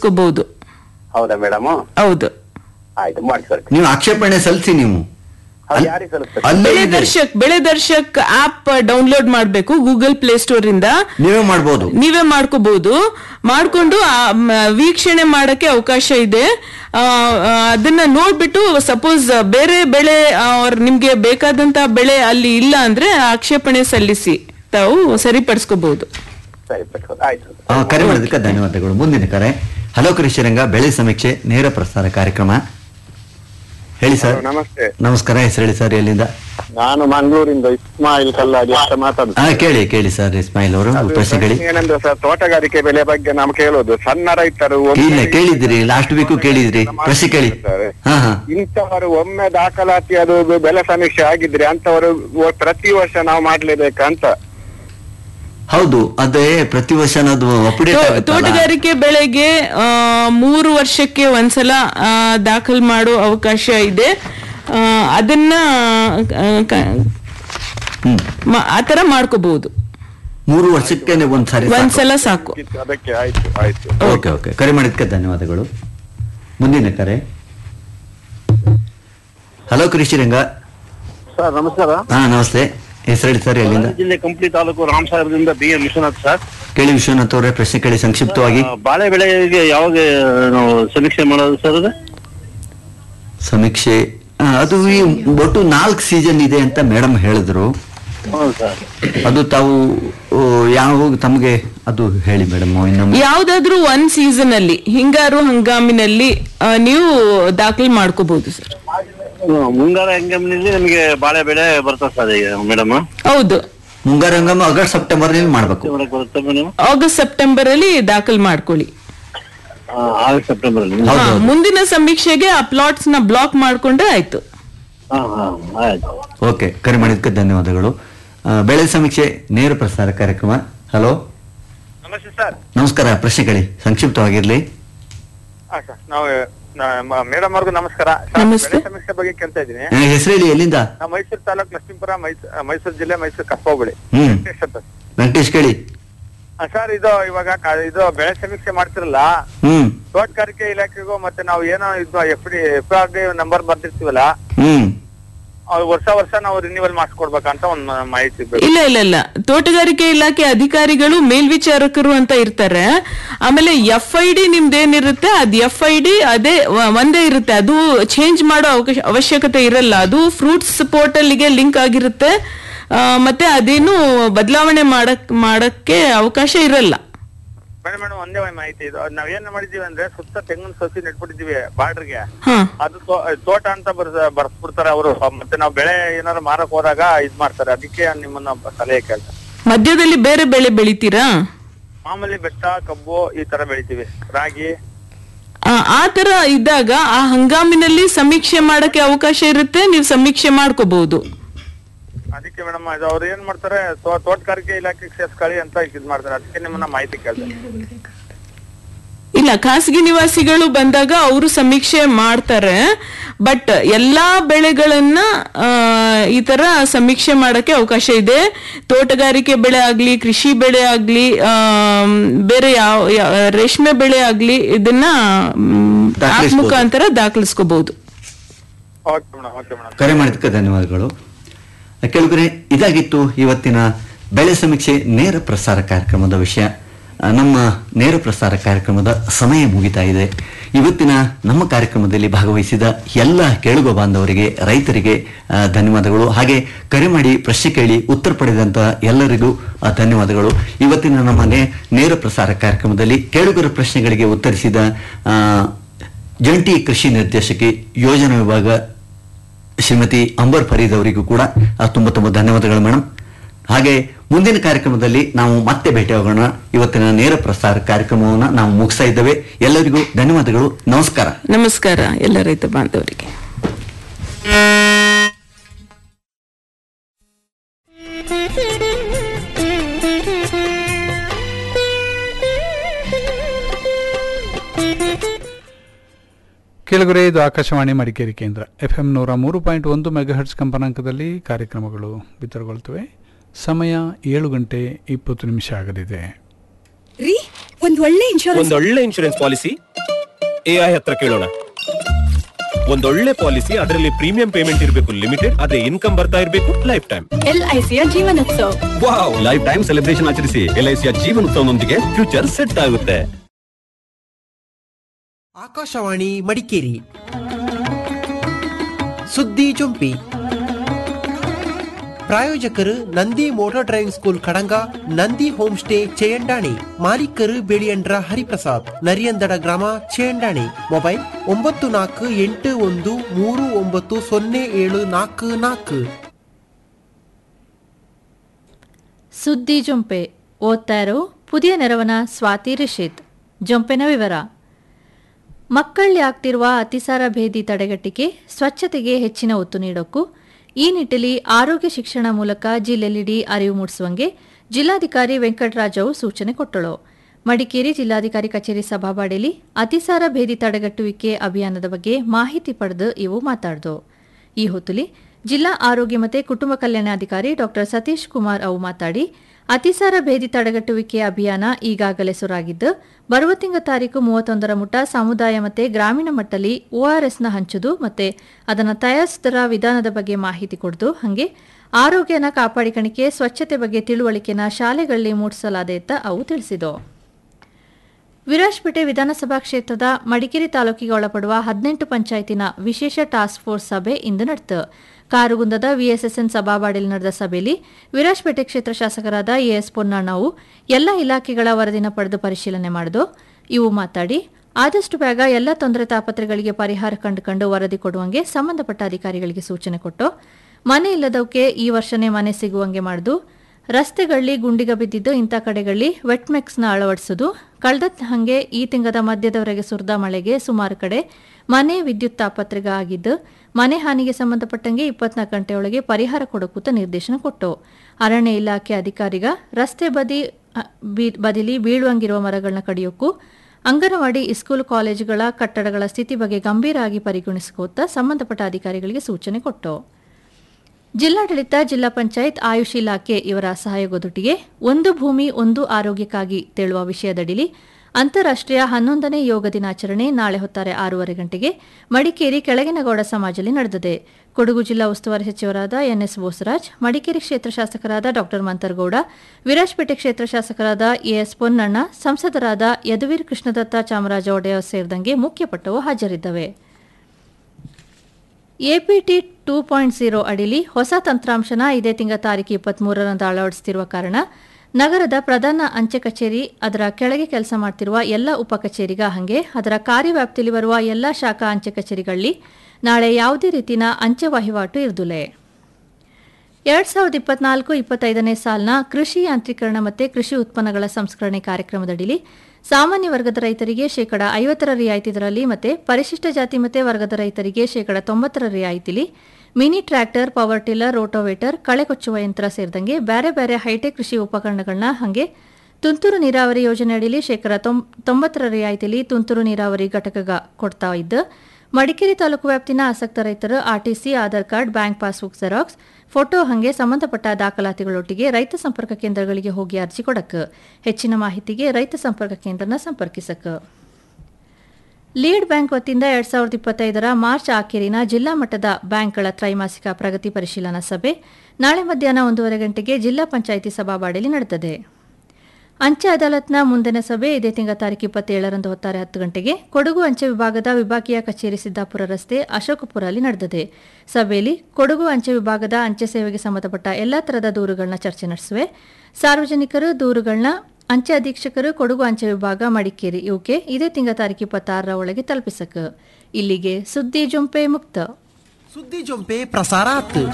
ದಾಖಲಿಸ್ಕೋಬಹುದು ಹೌದಾ ಮೇಡಮ್ ಹೌದು ಆಯ್ತು ಮಾಡಿಸ್ಕೊಳ್ತೀನಿ ನೀವು ಆಕ್ಷೇಪಣೆ ಸಲ್ಲಿಸಿ ನೀವು ಅದು ಯಾರಿಗೆ ಸಲ್ಲಿಸ್ತಾರೆ ಅಲ್ಲೇ ಬೆಳೆ ಇದೆ ದರ್ಶಕ್ ಬೆಳೆ ದರ್ಶಕ್ ಆಪ್ ಡೌನ್ಲೋಡ್ ಮಾಡಬೇಕು ಗೂಗಲ್ ಪ್ಲೇ ಸ್ಟೋರ್ ಇಂದ ನೀವೇ ಮಾಡ್ಬೋದು ನೀವೇ ಮಾಡ್ಕೋಬಹುದು ಮಾಡ್ಕೊಂಡು ಆ, ಮ, ವೀಕ್ಷಣೆ ಮಾಡಕ್ಕೆ ಅವಕಾಶ ಇದೆ ಆ, ಆ, ಅದನ್ನ ನೋಡ್ಬಿಟ್ಟು ಸಪೋಸ್ ಬೇರೆ ಬೆಳೆ ಅವ್ರ ನಿಮ್ಗೆ ಬೇಕಾದಂತ ಬೆಳೆ ಅಲ್ಲಿ ಇಲ್ಲ ಅಂದ್ರೆ ಆಕ್ಷೇಪಣೆ ಸಲ್ಲಿಸಿ ತಾವು ಸರಿಪಡಿಸ್ಕೋಬಹುದು ಸರಿ ಪಟ್ಕೊಂಡು ಆಯ್ತು ಆ, ಕರೆ ಮಾಡೋದಕ್ಕೆ ಧನ್ಯವಾದಗಳು ಮುಂದಿನ ಕರೆ ಹಲೋ ಕೃಷಿರಂಗ ಬೆಳೆ ಸಮೀಕ್ಷೆ ನೇರ ಪ್ರಸಾರ ಕಾರ್ಯಕ್ರಮ ಹೇಳಿ ಸರ್ ನಮಸ್ತೆ ನಮಸ್ಕಾರ ಹೆಸರು ಹೇಳಿ ಸರ್ ಎಲ್ಲಿಂದ ನಾನು ಮಂಗಳೂರಿಂದ ಇಸ್ಮಾಯಿಲ್ ಕಲ್ಲಾಡಿ ಅಂತ ಮಾತಾಡುದು ಹಾ ಕೇಳಿ ಕೇಳಿ ಸರ್ ಇಸ್ಮಾಯಿಲ್ ಅವರು ಅದು ಪ್ರಶ್ನೆ ಕೇಳಿ ಪ್ರಶ್ನೆ ಏನಂದ್ರೆ ಸರ್ ತೋಟಗಾರಿಕೆ ಬೆಲೆ ಬಗ್ಗೆ ನಾವು ಕೇಳೋದು ಸಣ್ಣ ರೈತರು ಒಮ್ಮೆ ಇಲ್ಲ ಕೇಳಿದಿರಿ ಲಾಸ್ಟ್ ವೀಕು ಕೇಳಿದ್ರಿ ಪ್ರಶ್ನೆ ಕೇಳಿ ಹಾ ಹಾ ಇಂಥವರು ಒಮ್ಮೆ ದಾಖಲಾತಿ ಅದು ಬೆಲೆ ಸಮೀಕ್ಷೆ ಆಗಿದ್ರೆ ಅಂತವರು ಪ್ರತಿ ವರ್ಷ ನಾವು ಮಾಡ್ಲೇಬೇಕಂತ ಹೌದು ಅದೇ ಪ್ರತಿ ವರ್ಷ ಅದು ಅಪ್ಡೇಟ್ ತೋ- ಆಗುತ್ತಲ್ಲ ತೋಟಗಾರಿಕೆ ಬೆಳೆಗೆ ಆ, ಮೂರು ವರ್ಷಕ್ಕೆ ಒಂದ್ಸಲ ಆ, ದಾಖಲ್ ಮಾಡೋ ಅವಕಾಶ ಇದೆ ಆ, ಅದನ್ನ ಆ, ಕ- ಹ್ಮ್ ಮ- ಆ ತರ ಮಾಡ್ಕೋಬಹುದು ಮೂರು ವರ್ಷಕ್ಕೆ ಒಂದ್ಸಾರಿ ಸಾಕು. ಒಂದ್ಸಲ ಸಾಕು ಅದಕ್ಕೆ ಆಯ್ತು ಆಯ್ತು ಓಕೆ ಓಕೆ ಕರೆ ಮಾಡಿದ್ದಕ್ಕೆ ಧನ್ಯವಾದಗಳು ಮುಂದಿನ ಕರೆ ಹಲೋ ಕೃಷಿರಂಗ ಸರ್ ನಮಸ್ಕಾರ ಹಾ ನಮಸ್ತೆ ಹೆಸರು ಹೇಳಿ ಸರ್ ಎಲ್ಲಿಂದ ಜಿಲ್ಲೆ ಕಂಪ್ಲಿ ತಾಲೂಕು ರಾಮಸಾಗರದಿಂದ ಬಿ ಎಂ ವಿಶ್ವನಾಥ್ ಸರ್ ಕೇಳಿ ವಿಶ್ವನಾಥ್ ಅವರೇ ಪ್ರಶ್ನೆ ಕೇಳಿ ಸಂಕ್ಷಿಪ್ತವಾಗಿ ಆ, ಬಾಳೆ ಬೆಳೆಗೆ ಯಾವಾಗ ನಾವು ಸಮೀಕ್ಷೆ ಮಾಡೋದು ಸರ್ ಅದು ಸಮೀಕ್ಷೆ ಆ, ಅದು ಈ ಒಟ್ಟು ನಾಲ್ಕು ಸೀಸನ್ ಇದೆ ಅಂತ ಮೇಡಮ್ ಹೇಳಿದ್ರು ಹೌದು ಸರ್ ಅದು ತಾವು ಓ, ಯಾವ ತಮಗೆ ಅದು ಹೇಳಿ ಮೇಡಮ್ ಇನ್ನೊಮ್ಮೆ ಯಾವ್ದಾದ್ರೂ ಒಂದ್ ಸೀಸನ್ ಅಲ್ಲಿ ಹಿಂಗಾರು ಹಂಗಾಮಿನಲ್ಲಿ ಆ, ನೀವು ದಾಖಲೆ ಮಾಡ್ಕೋಬಹುದು ಸರ್ ಹ್ಮ್, ಮುಂಗಾರ ಹಂಗಾಮಿನಲ್ಲಿ ನಮಗೆ ಬಾಳೆ ಬೆಳೆ ಬರ್ತದೆ ಸರ್ ಈಗ ಮೇಡಮ್ ಹೌದು ಮುಂಗಾರು ಹಂಗಾಮ ಆಗಸ್ಟ್ ಸೆಪ್ಟೆಂಬರ್ ನಲ್ಲಿ ಮಾಡ್ಬೇಕು ಬರುತ್ತೆ ಮೇಡಮ್ ಆಗಸ್ಟ್ ಸೆಪ್ಟೆಂಬರ್ ಅಲ್ಲಿ ದಾಖಲ್ ಮಾಡ್ಕೊಳ್ಳಿ ಆಗಸ್ಟ್ ಸೆಪ್ಟೆಂಬರ್ ಅಲ್ಲಿ ಹೌದು ಹಾ, ಹೌದು. ಮುಂದಿನ ಸಮೀಕ್ಷೆಗೆ ಆ ಪ್ಲಾಟ್ಸ್ ನ ಬ್ಲಾಕ್ ಮಾಡ್ಕೊಂಡ್ರೆ ಆಯ್ತು ಹಾ ಹಾ ಆಯ್ತು ಓಕೆ ಕರೆ ಮಾಡಿದ್ದಕ್ಕೆ ಧನ್ಯವಾದಗಳು ಆ, ಬೆಳೆ ಸಮೀಕ್ಷೆ ನೇರ ಪ್ರಸಾರ ಕಾರ್ಯಕ್ರಮ ಹಲೋ ನಮಸ್ತೆ ಸರ್ ನಮಸ್ಕಾರ ಪ್ರಶ್ನೆ ಕೇಳಿ ಸಂಕ್ಷಿಪ್ತವಾಗಿರ್ಲಿ ಹಾ ಸರ್ ನಾವು ಮೇಡಮ್ ಅವ್ರಿಗೂ ನಮಸ್ಕಾರ ಸರ್, ನಮಸ್ತೆ. ಬೆಳೆ ಸಮೀಕ್ಷೆ ಬಗ್ಗೆ ಕೇಳ್ತಾ ಇದ್ದೀನಿ ಆ, ಹೆಸರು ಹೇಳಿ ಎಲ್ಲಿಂದ ನಾವು ಮೈಸೂರು ತಾಲೂಕು ಲಕ್ಷ್ಮೀಪುರ ಮೈಸೂರು ಮೈಸೂರು ಜಿಲ್ಲೆ ಮೈಸೂರು ಕಸ್ಬೋಬಳಿ ಹ್ಮ್ ವೆಂಕಟೇಶ್ ಕೇಳಿ ಸರ್ ಇದು ಇವಾಗ ಕ- ಇದು ಬೆಳೆ ಸಮೀಕ್ಷೆ ಮಾಡ್ತಿರಲ್ಲ ಹ್ಮ್ ತೋಟಗಾರಿಕೆ ಇಲಾಖೆಗೂ ಮತ್ತೆ ನಾವು ಏನೋ ಇದು F D F R D number ಬರ್ದಿರ್ತೀವಲ್ಲ ಹ್ಮ್ ಅವ್ರು ವರ್ಷ ವರ್ಷ ನಾವು ರಿನ್ಯೂವಲ್ ಮಾಡಿಸ್ಕೊಡ್ಬೇಕಂತ ಒಂದು ಮಾಹಿತಿ ಬೇಕು ಇಲ್ಲ ಇಲ್ಲ ಇಲ್ಲ ತೋಟಗಾರಿಕೆ ಇಲಾಖೆ ಅಧಿಕಾರಿಗಳು ಮೇಲ್ವಿಚಾರಕರು ಅಂತ ಇರ್ತಾರೆ ಆಮೇಲೆ ಎಫ್ ಐ ಡಿ ನಿಮ್ದೇನಿರುತ್ತೆ ಅದ್ ಎಫ್ ಐ ಡಿ ಅದೇ ವ- ಒಂದೇ ಇರುತ್ತೆ ಅದು ಚೇಂಜ್ ಮಾಡೋ ಅವಕಾಶ ಅವಶ್ಯಕತೆ ಇರಲ್ಲ ಅದು ಫ್ರೂಟ್ಸ್ ಪೋರ್ಟಲ್ಗೆ ಲಿಂಕ್ ಆಗಿರುತ್ತೆ ಆ, ಮತ್ತೆ ಅದೇನು ಬದಲಾವಣೆ ಮಾಡಕ್ ಮಾಡಕ್ಕೆ ಅವಕಾಶ ಇರಲ್ಲ ಮೇಡಮ್ ಮೇಡಮ್ ಒಂದೇ ಒಂದ್ ಮಾಹಿತಿ ಇದು ನಾವ್ ಏನ್ ಮಾಡಿದೀವಿ ಅಂದ್ರೆ ಸುತ್ತ ತೆಂಗಿನ ಸಸಿ ನೆಟ್ಬಿಟ್ಟಿದೀವಿ ಬಾರ್ಡರ್ಗೆ ಹಾ ಅದು ತೋ- ತೋಟ ಅಂತ ಬರ್ಸ ಬರ್ಸ್ಬಿಡ್ತಾರೆ ಅವರು ಮತ್ತೆ ನಾವು ಬೆಳೆ ಏನಾರು ಮಾರಕ್ ಹೋದಾಗ ಇದ್ ಮಾಡ್ತಾರೆ ಅದಕ್ಕೆ ನಿಮ್ಮನ್ನ ಸಲಹೆ ಕೇಳ್ತಾರೆ ಮಧ್ಯದಲ್ಲಿ ಬೇರೆ ಬೆಳೆ ಬೆಳಿತೀರಾ ಮಾಮೂಲಿ ಬೆಟ್ಟ ಕಬ್ಬು ಈ ತರ ಬೆಳಿತೀವಿ ರಾಗಿ ಆ ಆ ತರ ಇದ್ದಾಗ ಆ ಹಂಗಾಮಿನಲ್ಲಿ ಸಮೀಕ್ಷೆ ಮಾಡಕ್ಕೆ ಅವಕಾಶ ಇರುತ್ತೆ ನೀವು ಸಮೀಕ್ಷೆ ಮಾಡ್ಕೋಬಹುದು ಅದಕ್ಕೆ ಮೇಡಮ್ ಅದು ಅವ್ರು ಏನ್ ಮಾಡ್ತಾರೆ ತೋ- ತೋಟಗಾರಿಕೆ ಇಲಾಖೆಗೆ ಸೇರ್ಸ್ಕೊಳ್ಳಿ ಅಂತ ಇದ್ ಮಾಡ್ತಾರೆ ಅದಕ್ಕೆ ನಿಮ್ಮನ್ನ ಮಾಹಿತಿ ಕೇಳ್ತಾರೆ ಇಲ್ಲ ಖಾಸಗಿ ನಿವಾಸಿಗಳು ಬಂದಾಗ ಅವರು ಸಮೀಕ್ಷೆ ಮಾಡ್ತಾರೆ ಬಟ್ ಎಲ್ಲಾ ಬೆಳೆಗಳನ್ನ ಆ, ಈ ತರ ಸಮೀಕ್ಷೆ ಮಾಡಕ್ಕೆ ಅವಕಾಶ ಇದೆ ತೋಟಗಾರಿಕೆ ಬೆಳೆ ಆಗ್ಲಿ ಕೃಷಿ ಬೆಳೆ ಆಗ್ಲಿ ಆಮ್, ಬೇರೆ ಯಾವ ಯಾ- ರೇಷ್ಮೆ ಬೆಳೆ ಆಗ್ಲಿ ಇದನ್ನ ಮ್, ಆಪ್ ದಾಖಲಿಸ್ಬೋದು. ಮುಖಾಂತರ ದಾಖಲಿಸ್ಕೋಬಹುದು ಓಕೆ ಮೇಡಮ್ ಓಕೆ ಮೇಡಮ್ ಕರೆ ಮಾಡಿದ್ದಕ್ಕೆ ಧನ್ಯವಾದಗಳು ಕೆಳಗರೆ ಇದಾಗಿತ್ತು ಇವತ್ತಿನ ಬೆಳೆ ಸಮೀಕ್ಷೆ ನೇರ ಪ್ರಸಾರ ಕಾರ್ಯಕ್ರಮದ ವಿಷಯ ಆ, ನಮ್ಮ ನೇರ ಪ್ರಸಾರ ಕಾರ್ಯಕ್ರಮದ ಸಮಯ ಮುಗಿತಾ ಇದೆ ಇವತ್ತಿನ ನಮ್ಮ ಕಾರ್ಯಕ್ರಮದಲ್ಲಿ ಭಾಗವಹಿಸಿದ ಎಲ್ಲ ಕೇಳುಗ ಬಾಂಧವರಿಗೆ ರೈತರಿಗೆ ಆ, ಧನ್ಯವಾದಗಳು ಹಾಗೆ ಕರೆ ಮಾಡಿ ಪ್ರಶ್ನೆ ಕೇಳಿ ಉತ್ತರ ಪಡೆದಂತ ಎಲ್ಲರಿಗೂ ಆ, ಧನ್ಯವಾದಗಳು ಇವತ್ತಿನ ನಮ್ಮ ನೇ- ನೇರ ಪ್ರಸಾರ ಕಾರ್ಯಕ್ರಮದಲ್ಲಿ ಕೇಳುಗರ ಪ್ರಶ್ನೆಗಳಿಗೆ ಉತ್ತರಿಸಿದ ಆ, ಜಂಟಿ ಕೃಷಿ ನಿರ್ದೇಶಕಿ ಯೋಜನಾ ವಿಭಾಗ ಶ್ರೀಮತಿ ಅಂಬರ್ ಫರೀದ್ ಅವರಿಗೂ ಕೂಡ ಆ, ತುಂಬ ತುಂಬ ಧನ್ಯವಾದಗಳು ಮೇಡಮ್ ಹಾಗೆ ಮುಂದಿನ ಕಾರ್ಯಕ್ರಮದಲ್ಲಿ ನಾವು ಮತ್ತೆ ಭೇಟಿಯಾಗೋಣ ಇವತ್ತಿನ ನೇರ ಪ್ರಸಾರ ಕಾರ್ಯಕ್ರಮವನ್ನು ನಾವು ಮುಗಿಸ್ತಾ ಇದ್ದೇವೆ ಎಲ್ಲರಿಗೂ ಧನ್ಯವಾದಗಳು ನಮಸ್ಕಾರ ನಮಸ್ಕಾರ ಎಲ್ಲ ರೈತ ಬಾಂಧವರಿಗೆ ಕೆಳಗುರೆ ಇದು ಆಕಾಶವಾಣಿ ಮಡಿಕೇರಿ ಕೇಂದ್ರ ಎಫ್ ಎಂ ನೂರ ಮೂರು ಪಾಯಿಂಟ್ ಒಂದು ಮೆಗಾಹರ್ಟ್ಸ್ ಕಂಪನಾಂಕದಲ್ಲಿ ಕಾರ್ಯಕ್ರಮಗಳು ಬಿತ್ತರಗೊಳ್ತವೆ ಸಮಯ ಏಳು ಗಂಟೆ ಇಪ್ಪತ್ತು ನಿಮಿಷ ಆಗಲಿದೆ ರೀ ಒಂದ್ ಒಳ್ಳೆ ಇನ್ಶೂರೆನ್ಸ್ ಒಂದೊಳ್ಳೆ ಇನ್ಶೂರೆನ್ಸ್ ಪಾಲಿಸಿ ಎ ಐ ಹತ್ರ ಕೇಳೋಣ ಒಂದೊಳ್ಳೆ ಪಾಲಿಸಿ ಅದರಲ್ಲಿ ಪ್ರೀಮಿಯಂ ಪೇಮೆಂಟ್ ಇರಬೇಕು ಲಿಮಿಟೆಡ್ ಅದೇ ಇನ್ಕಮ್ ಬರ್ತಾ ಇರಬೇಕು ಲೈಫ್ ಟೈಮ್ ಎಲ್ಐಸಿಯ ಜೀವನೋತ್ಸವ ವಾವ್ ಲೈಫ್ ಟೈಮ್ ಸೆಲೆಬ್ರೇಷನ್ ಆಚರಿಸಿ ಎಲ್ಐಸಿಯ ಜೀವನೋತ್ಸವನೊಂದಿಗೆ ಫ್ಯೂಚರ್ ಸೆಟ್ ಆಗುತ್ತೆ ಆಕಾಶವಾಣಿ ಮಡಿಕೇರಿ ಸುದ್ದಿ ಜೊಂಪಿ ಪ್ರಾಯೋಜಕರು Nandi motor driving school Kadanga Nandi home stay Cheyandani ಮಾಲೀಕರು ಬೆಳಿಯಂಡ್ರ ಹರಿಪ್ರಸಾದ್ ನರಿಯಂದಡ ಗ್ರಾಮ ಚೇಯಂಡಾಣಿ ಮೊಬೈಲ್ ಒಂಬತ್ತು ನಾಲ್ಕು ಎಂಟು ಒಂದು ಮೂರು ಒಂಬತ್ತು ಸೊನ್ನೆ ಏಳು ನಾಲ್ಕು ನಾಲ್ಕು ಸುದ್ದಿ ಜೊಂಪೆ ಓದ್ತಾ ಇರೋ ಪುದಿಯ ನೆರವನ ಸ್ವಾತಿ ರಿಷಿತ್ ಜೊಂಪೆನ ವಿವರ ಮಕ್ಕಳಲ್ಲಿ ಅತಿಸಾರ ಭೇದಿ ತಡೆಗಟ್ಟಿಗೆ ಸ್ವಚ್ಛತೆಗೆ ಹೆಚ್ಚಿನ ಒತ್ತು ನೀಡೋಕ್ಕೂ ಈ ನಿಟ್ಟಿನಲ್ಲಿ ಆರೋಗ್ಯ ಶಿಕ್ಷಣ ಮೂಲಕ ಜಿಲ್ಲೆಲ್ಲಿಡೀ ಅರಿವು ಮೂಡಿಸುವಂಗೆ ಜಿಲ್ಲಾಧಿಕಾರಿ ವೆಂಕಟರಾಜು ಸೂಚನೆ ಕೊಟ್ಟಳು ಮಡಿಕೇರಿ ಜಿಲ್ಲಾಧಿಕಾರಿ ಕಚೇರಿ ಸಭಾಬಾಡಿಲಿ ಅತಿಸಾರ ಭೇದಿ ತಡೆಗಟ್ಟುವಿಕೆ ಅಭಿಯಾನದ ಬಗ್ಗೆ ಮಾಹಿತಿ ಪಡೆದು ಇವು ಮಾತಾಡ್ದು ಈ ಹೊತ್ತುಲಿ ಜಿಲ್ಲಾ ಆರೋಗ್ಯ ಮತ್ತು ಕುಟುಂಬ ಕಲ್ಯಾಣಾಧಿಕಾರಿ ಡಾ ಸತೀಶ್ ಕುಮಾರ್ ಅವು ಮಾತಾಡಿ ಅತಿಸಾರ ಭೇದಿ ತಡೆಗಟ್ಟುವಿಕೆ ಅಭಿಯಾನ ಈಗಾಗಲೇ ಸುರಾಗಿದ್ದು ಬರುವ ತಿಂಗಳ ತಾರೀಕು ಮೂವತ್ತೊಂದರ ಮುಟ ಸಮುದಾಯ ಮತ್ತು ಗ್ರಾಮೀಣ ಮಟ್ಟದಲ್ಲಿ ಓಆರ್ಎಸ್ನ ಹಂಚುದು ಮತ್ತು ಅದನ್ನು ತಯಾರಿಸಿದರ ವಿಧಾನದ ಬಗ್ಗೆ ಮಾಹಿತಿ ಕೊಡ್ದು ಹಾಗೆ ಆರೋಗ್ಯನ ಕಾಪಾಡಿಕಣಿಕೆ ಸ್ವಚ್ಛತೆ ಬಗ್ಗೆ ತಿಳುವಳಿಕೆನ ಶಾಲೆಗಳಲ್ಲಿ ಮೂಡಿಸಲಾದೆ ಅಂತ ಅವು ತಿಳಿಸಿದವು ವಿರಾಜ್ಪೇಟೆ ವಿಧಾನಸಭಾ ಕ್ಷೇತ್ರದ ಮಡಿಕೇರಿ ತಾಲೂಕಿಗೆ ಒಳಪಡುವ ಹದಿನೆಂಟು ಪಂಚಾಯತಿನ ವಿಶೇಷ ಟಾಸ್ಕ್ ಫೋರ್ಸ್ ಸಭೆ ಇಂದು ನಡೆಯಿತು ಕಾರುಗುಂದದ ವಿಎಸ್ಎಸ್ಎನ್ ಸಭಾವಾಡಿಯಲ್ಲಿ ನಡೆದ ಸಭೆಯಲ್ಲಿ ವಿರಾಜ್ಪೇಟೆ ಕ್ಷೇತ್ರ ಶಾಸಕರಾದ ಎಎಸ್ ಪೊನ್ನಣ್ಣವು ಎಲ್ಲ ಇಲಾಖೆಗಳ ವರದಿನ ಪಡೆದು ಪರಿಶೀಲನೆ ಮಾಡಿದು ಇವು ಮಾತಾಡಿ ಆದಷ್ಟು ಬೇಗ ಎಲ್ಲ ತೊಂದರೆ ತಾಪತ್ರೆಗಳಿಗೆ ಪರಿಹಾರ ಕಂಡುಕೊಂಡು ವರದಿ ಕೊಡುವಂಗೆ ಸಂಬಂಧಪಟ್ಟ ಅಧಿಕಾರಿಗಳಿಗೆ ಸೂಚನೆ ಕೊಟ್ಟು ಮನೆ ಇಲ್ಲದವಕ್ಕೆ ಈ ವರ್ಷನೇ ಮನೆ ಸಿಗುವಂಗೆ ಮಾಡಿದು ರಸ್ತೆಗಳಲ್ಲಿ ಗುಂಡಿಗ ಬಿದ್ದಿದ್ದು ಇಂಥ ಕಡೆಗಳಲ್ಲಿ ವೆಟ್ಮೆಕ್ಸ್ನ ಅಳವಡಿಸುವುದು ಕಳೆದ ಹಂಗೆ ಈ ತಿಂಗಳ ಮಧ್ಯದವರೆಗೆ ಸುರಿದ ಮಳೆಗೆ ಸುಮಾರು ಕಡೆ ಮನೆ ವಿದ್ಯುತ್ ತಾಪತ್ರೆಗ ಆಗಿದ್ದು ಮನೆ ಹಾನಿಗೆ ಸಂಬಂಧಪಟ್ಟಂಗೆ ಇಪ್ಪತ್ನಾಲ್ಕು ಗಂಟೆಯೊಳಗೆ ಪರಿಹಾರ ಕೊಡಕೂತ ನಿರ್ದೇಶನ ಕೊಟ್ಟು ಅರಣ್ಯ ಇಲಾಖೆ ಅಧಿಕಾರಿಗ ರಸ್ತೆ ಬದಿ ಅ, ಬಿ- ಬದಿಲಿ ಬೀಳುವಂಗಿರುವ ಮರಗಳನ್ನ ಕಡಿಯೋಕ್ಕೂ ಅಂಗನವಾಡಿ ಇಸ್ಕೂಲ್ ಕಾಲೇಜುಗಳ ಕಟ್ಟಡಗಳ ಸ್ಥಿತಿ ಬಗ್ಗೆ ಗಂಭೀರವಾಗಿ ಪರಿಗಣಿಸಿಕೋತ ಸಂಬಂಧಪಟ್ಟ ಅಧಿಕಾರಿಗಳಿಗೆ ಸೂಚನೆ ಕೊಟ್ಟು ಜಿಲ್ಲಾಡಳಿತ ಜಿಲ್ಲಾ ಪಂಚಾಯತ್ ಆಯುಷ್ ಇಲಾಖೆ ಇವರ ಸಹಯೋಗದೊಟ್ಟಿಗೆ ಒಂದು ಭೂಮಿ ಒಂದು ಆರೋಗ್ಯಕ್ಕಾಗಿ ತೇಳುವ ವಿಷಯದಡಿಲಿ ಅಂತಾರಾಷ್ಟ್ರೀಯ ಹನ್ನೊಂದನೇ ಯೋಗ ದಿನಾಚರಣೆ ನಾಳೆ ಹೊತ್ತಾರೆ ಆರೂವರೆ ಗಂಟೆಗೆ ಮಡಿಕೇರಿ ಕೆಳಗಿನಗೌಡ ಸಮಾಜದಲ್ಲಿ ನಡೆದಿದೆ ಕೊಡಗು ಜಿಲ್ಲಾ ಉಸ್ತುವಾರಿ ಸಚಿವರಾದ ಎನ್ಎಸ್ ಬೋಸರಾಜ್ ಮಡಿಕೇರಿ ಕ್ಷೇತ್ರ ಶಾಸಕರಾದ ಡಾ ಮಂತರ್ಗೌಡ ವಿರಾಜಪೇಟೆ ಕ್ಷೇತ್ರ ಶಾಸಕರಾದ ಎಎಸ್ ಪೊನ್ನಣ್ಣ ಸಂಸದರಾದ ಯದುವೀರ್ ಕೃಷ್ಣದತ್ತ ಚಾಮರಾಜ ಒಡೆಯರ್ ಸೇರಿದಂಗೆ ಮುಖ್ಯಪಟ್ಟವು ಹಾಜರಿದ್ದವೆ ಎಪಿಟಿ ಟೂ ಪಾಯಿಂಟ್ ಝೀರೋ ಅಡಿಲಿ ಹೊಸ ತಂತ್ರಾಂಶನ ಇದೇ ತಿಂಗಳ ತಾರೀಕು ಇಪ್ಪತ್ಮೂರರಂದು ಅಳವಡಿಸುತ್ತಿರುವ ಕಾರಣ ನಗರದ ಪ್ರಧಾನ ಅಂಚೆ ಕಚೇರಿ ಅದರ ಕೆಳಗೆ ಕೆಲಸ ಮಾಡ್ತಿರುವ ಎಲ್ಲ ಉಪ ಕಚೇರಿಗ ಹಾಗೆ ಅದರ ಕಾರ್ಯವ್ಯಾಪ್ತಿಯಲ್ಲಿ ಬರುವ ಎಲ್ಲ ಶಾಖಾ ಅಂಚೆ ಕಚೇರಿಗಳಲ್ಲಿ ನಾಳೆ ಯಾವುದೇ ರೀತಿನ ಅಂಚೆ ವಹಿವಾಟು ಇರುದಿಲ್ಲ ಎರಡ್ ಸಾವಿರದ ಇಪ್ಪತ್ನಾಲ್ಕು ಇಪ್ಪತ್ತೈದನೇ ಸಾಲಿನ ಕೃಷಿ ಯಾಂತ್ರೀಕರಣ ಮತ್ತು ಕೃಷಿ ಉತ್ಪನ್ನಗಳ ಸಂಸ್ಕರಣೆ ಕಾರ್ಯಕ್ರಮದಡಿಲಿ ಸಾಮಾನ್ಯ ವರ್ಗದ ರೈತರಿಗೆ ಶೇಕಡ ಐವತ್ತರ ರಿಯಾಯಿತಿ ದರದಲ್ಲಿ ಮತ್ತು ಪರಿಶಿಷ್ಟ ಜಾತಿ ಮತ್ತು ವರ್ಗದ ರೈತರಿಗೆ ಶೇಕಡ ತೊಂಬತ್ತರ ರಿಯಾಯಿತಿಲಿ mini tractor power tiller rotavator ಕಳೆ ಕೊಚ್ಚುವ ಯಂತ್ರ ಸೇರಿದಂಗೆ ಬೇರೆ ಬೇರೆ ಹೈಟೆಕ್ ಕೃಷಿ ಉಪಕರಣಗಳನ್ನ ಹಾಗೆ ತುಂತುರು ನೀರಾವರಿ ಯೋಜನೆ ಅಡಿಯಲ್ಲಿ ಶೇಕಡ ತೊಂ- ತೊಂಬತ್ತರ ರಿಯಾಯಿತಿಲಿ ತುಂತುರು ನೀರಾವರಿ ಘಟಕ ಕೊಡ್ತಾ ಇದ್ದು ಮಡಿಕೇರಿ ತಾಲೂಕು ವ್ಯಾಪ್ತಿನ ಆಸಕ್ತ ರೈತರು R T C Aadhaar card bank passbook xerox photo ಹಂಗೆ ಸಂಬಂಧಪಟ್ಟ ದಾಖಲಾತಿಗಳೊಟ್ಟಿಗೆ ರೈತ ಸಂಪರ್ಕ ಕೇಂದ್ರಗಳಿಗೆ ಹೋಗಿ ಅರ್ಜಿ ಕೊಡಕ್ ಹೆಚ್ಚಿನ ಮಾಹಿತಿಗೆ ರೈತ ಸಂಪರ್ಕ ಕೇಂದ್ರನ ಸಂಪರ್ಕಿಸಕ್ ಲೀಡ್ ಬ್ಯಾಂಕ್ ವತಿಯಿಂದ ಎರಡ್ ಸಾವಿರದ ಇಪ್ಪತ್ತೈದರ ಮಾರ್ಚ್ ಆಖರಿನ ಜಿಲ್ಲಾ ಮಟ್ಟದ ಬ್ಯಾಂಕ್ಗಳ ತ್ರೈಮಾಸಿಕ ಪ್ರಗತಿ ಪರಿಶೀಲನಾ ಸಭೆ ನಾಳೆ ಮಧ್ಯಾಹ್ನ ಒಂದೂವರೆ ಗಂಟೆಗೆ ಜಿಲ್ಲಾ ಪಂಚಾಯಿತಿ ಸಭಾವಾಡಿಯಲ್ಲಿ ನಡೆದಿದೆ ಅಂಚೆ ಅದಾಲತ್ನ ಮುಂದಿನ ಸಭೆ ಇದೇ ತಿಂಗಳ ತಾರೀಕು ಇಪ್ಪತ್ತೇಳರಂದು ಹೊತ್ತಾರೆ ಹತ್ತು ಗಂಟೆಗೆ ಕೊಡಗು ಅಂಚೆ ವಿಭಾಗದ ವಿಭಾಗೀಯ ಕಚೇರಿ ಸಿದ್ದಾಪುರ ರಸ್ತೆ ಅಶೋಕಪುರ ಅಲ್ಲಿ ನಡೆದಿದೆ ಸಭೆಯಲ್ಲಿ ಕೊಡಗು ಅಂಚೆ ವಿಭಾಗದ ಅಂಚೆ ಸೇವೆಗೆ ಸಂಬಂಧಪಟ್ಟ ಎಲ್ಲಾ ತರಹದ ದೂರುಗಳನ್ನ ಚರ್ಚೆ ನಡೆಸುವೆ ಸಾರ್ವಜನಿಕರು ದೂರುಗಳನ್ನ ಅಂಚೆ ಅಧೀಕ್ಷಕರು ಕೊಡಗು ಅಂಚೆ ವಿಭಾಗ ಮಡಿಕೇರಿ ಇವಕ್ಕೆ ಇದೇ ತಿಂಗಳ ತಾರೀಕು ಇಪ್ಪತ್ತಾರರ ಒಳಗೆ ತಲುಪಿಸಕ ಇಲ್ಲಿಗೆ ಸುದ್ದಿ ಜೊಂಪೆ ಮುಕ್ತ ಸುದ್ದಿ ಜೊಂಪೆ ಪ್ರಸಾರ ಆತು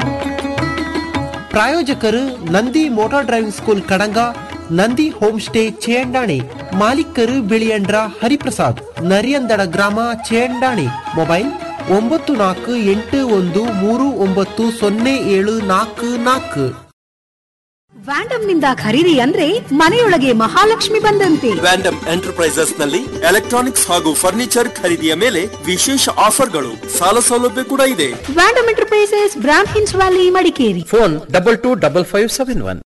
ಪ್ರಾಯೋಜಕರು Nandi motor driving school Kadanga Nandi home stay Chendani ಮಾಲೀಕರು ಬಿಳಿಯಂಡ್ರ ಹರಿಪ್ರಸಾದ್ ನರಿಯಂದಡ ಗ್ರಾಮ ಚೇಂಡಾಣಿ ಮೊಬೈಲ್ ಒಂಬತ್ತು ನಾಲ್ಕು ಎಂಟು ಒಂದು ಮೂರು ಒಂಬತ್ತು ಸೊನ್ನೆ ಏಳು ನಾಲ್ಕು ನಾಲ್ಕು ವ್ಯಾಂಡಮ್ ನಿಂದ ಖರೀದಿ ಅಂದ್ರೆ ಮನೆಯೊಳಗೆ ಮಹಾಲಕ್ಷ್ಮಿ ಬಂದಂತೆ ವ್ಯಾಂಡಮ್ ಎಂಟರ್ಪ್ರೈಸಸ್ ನಲ್ಲಿ ಎಲೆಕ್ಟ್ರಾನಿಕ್ಸ್ ಹಾಗೂ ಫರ್ನಿಚರ್ ಖರೀದಿಯ ಮೇಲೆ ವಿಶೇಷ ಆಫರ್ಗಳು ಸಾಲ ಸೌಲಭ್ಯ ಕೂಡ ಇದೆ ವ್ಯಾಂಡಮ್ ಎಂಟರ್ಪ್ರೈಸಸ್ ಬ್ರಾಂಡ್ ಹಿನ್ಸ್ valley Madikeri phone double two double five seven one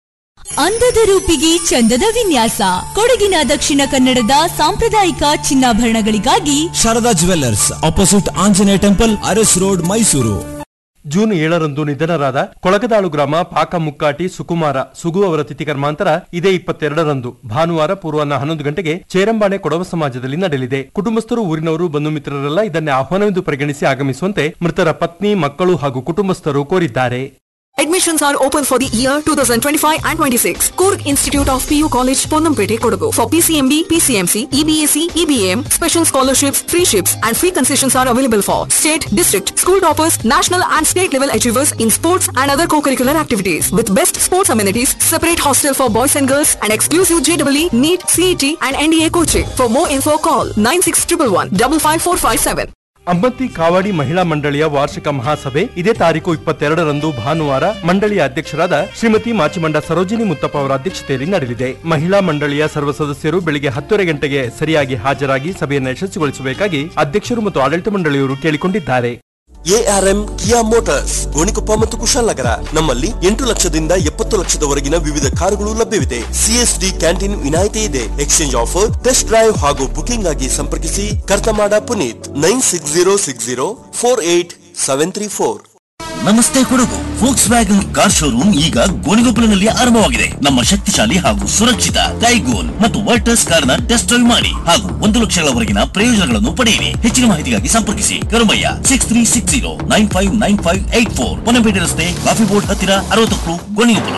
ಅಂದದ ರೂಪಿಗೆ ಚಂದದ ವಿನ್ಯಾಸ ಕೊಡಗಿನ ದಕ್ಷಿಣ ಕನ್ನಡದ ಸಾಂಪ್ರದಾಯಿಕ ಚಿನ್ನಾಭರಣಗಳಿಗಾಗಿ Sharada jewellers opposite Anjaneya temple Aras road Mysuru June ಏಳರಂದು ನಿಧನರಾದ ಕೊಳಗದಾಳು ಗ್ರಾಮ ಪಾಕ ಮುಕ್ಕಾಟಿ ಸುಕುಮಾರ ಸುಗು ಅವರ ತಿಥಿ ಕರ್ಮಾಂತರ ಇದೇ ಇಪ್ಪತ್ತೆರಡರಂದು ಭಾನುವಾರ ಪೂರ್ವಾಹ್ನ ಹನ್ನೊಂದು ಗಂಟೆಗೆ ಚೇರಂಬಾಣೆ ಕೊಡವ ಸಮಾಜದಲ್ಲಿ ನಡೆಯಲಿದೆ ಕುಟುಂಬಸ್ಥರು ಊರಿನವರು ಬಂಧು ಮಿತ್ರರೆಲ್ಲ ಇದನ್ನೇ ಆಹ್ವಾನವೆಂದು ಪರಿಗಣಿಸಿ ಆಗಮಿಸುವಂತೆ ಮೃತರ ಪತ್ನಿ ಮಕ್ಕಳು ಹಾಗೂ ಕುಟುಂಬಸ್ಥರು ಕೋರಿದ್ದಾರೆ Admissions are open for the year 2025 and 26. Kurg Institute of PU College, Ponnampete, Kodagu. For PCMB, PCMC, EBAC, EBAM, special scholarships, free ships, and free concessions are available for state, district, school toppers, national and state level achievers in sports and other co-curricular activities. With best sports amenities, separate hostel for boys and girls, and exclusive JEE, NEET, CET, and NDA coaching. For more info, call 96111 55457. ಅಂಬತ್ತಿ ಕಾವಾಡಿ ಮಹಿಳಾ ಮಂಡಳಿಯ ವಾರ್ಷಿಕ ಮಹಾಸಭೆ ಇದೇ ತಾರೀಕು ಇಪ್ಪತ್ತೆರಡರಂದು ಭಾನುವಾರ ಮಂಡಳಿಯ ಅಧ್ಯಕ್ಷರಾದ ಶ್ರೀಮತಿ ಮಾಚಿಮಂಡ ಸರೋಜಿನಿ ಮುತ್ತಪ್ಪ ಅವರ ಅಧ್ಯಕ್ಷತೆಯಲ್ಲಿ ನಡೆಯಲಿದೆ ಮಹಿಳಾ ಮಂಡಳಿಯ ಸರ್ವ ಸದಸ್ಯರು ಬೆಳಿಗ್ಗೆ ಹತ್ತುವರೆ ಗಂಟೆಗೆ ಸರಿಯಾಗಿ ಹಾಜರಾಗಿ ಸಭೆಯನ್ನು ಯಶಸ್ವಿಗೊಳಿಸಬೇಕಾಗಿ ಅಧ್ಯಕ್ಷರು ಮತ್ತು ಆಡಳಿತ ಮಂಡಳಿಯವರು ಕೇಳಿಕೊಂಡಿದ್ದಾರೆ ಎಆರ್ಎಂ ಕಿಯಾ ಮೋಟಾರ್ಸ್ ಗೋಣಿಕೊಪ್ಪ ಮತ್ತು ಕುಶಾಲನಗರ ನಮ್ಮಲ್ಲಿ ಎಂಟು ಲಕ್ಷದಿಂದ ಎಪ್ಪತ್ತು ಲಕ್ಷದವರೆಗಿನ ವಿವಿಧ ಕಾರುಗಳು ಲಭ್ಯವಿದೆ ಸಿಎಸ್ಡಿ ಕ್ಯಾಂಟೀನ್ ವಿನಾಯಿತಿ ಇದೆ ಎಕ್ಸ್ಚೇಂಜ್ ಆಫರ್ ಟೆಸ್ಟ್ ಡ್ರೈವ್ ಹಾಗೂ ಬುಕಿಂಗ್ ಆಗಿ ಸಂಪರ್ಕಿಸಿ Karthamada Puneeth nine six zero six zero four eight seven three four ನಮಸ್ತೆ Kodagu Volkswagen car showroom ಈಗ ಗೋಣಿಗೊಪ್ಪಲಿನಲ್ಲಿ ಆರಂಭವಾಗಿದೆ ನಮ್ಮ ಶಕ್ತಿಶಾಲಿ ಹಾಗೂ ಸುರಕ್ಷಿತ ಕೈಗೋಲ್ ಮತ್ತು ವರ್ಟಸ್ ಕಾರ್ನ ಟೆಸ್ಟ್ ಡ್ರೈವ್ ಮಾಡಿ ಹಾಗೂ ಒಂದು ಲಕ್ಷಗಳವರೆಗಿನ ಪ್ರಯೋಜನಗಳನ್ನು ಪಡೆಯಿರಿ ಹೆಚ್ಚಿನ ಮಾಹಿತಿಗಾಗಿ ಸಂಪರ್ಕಿಸಿ Karumaiah six three six zero nine five nine five eight four Ponnampet ರಸ್ತೆ ಕಾಫಿ ಬೋರ್ಡ್ ಹತ್ತಿರ ಅರವತ್ತಕ್ಕೂ ಗೋಣಿಗೊಪ್ಪಲು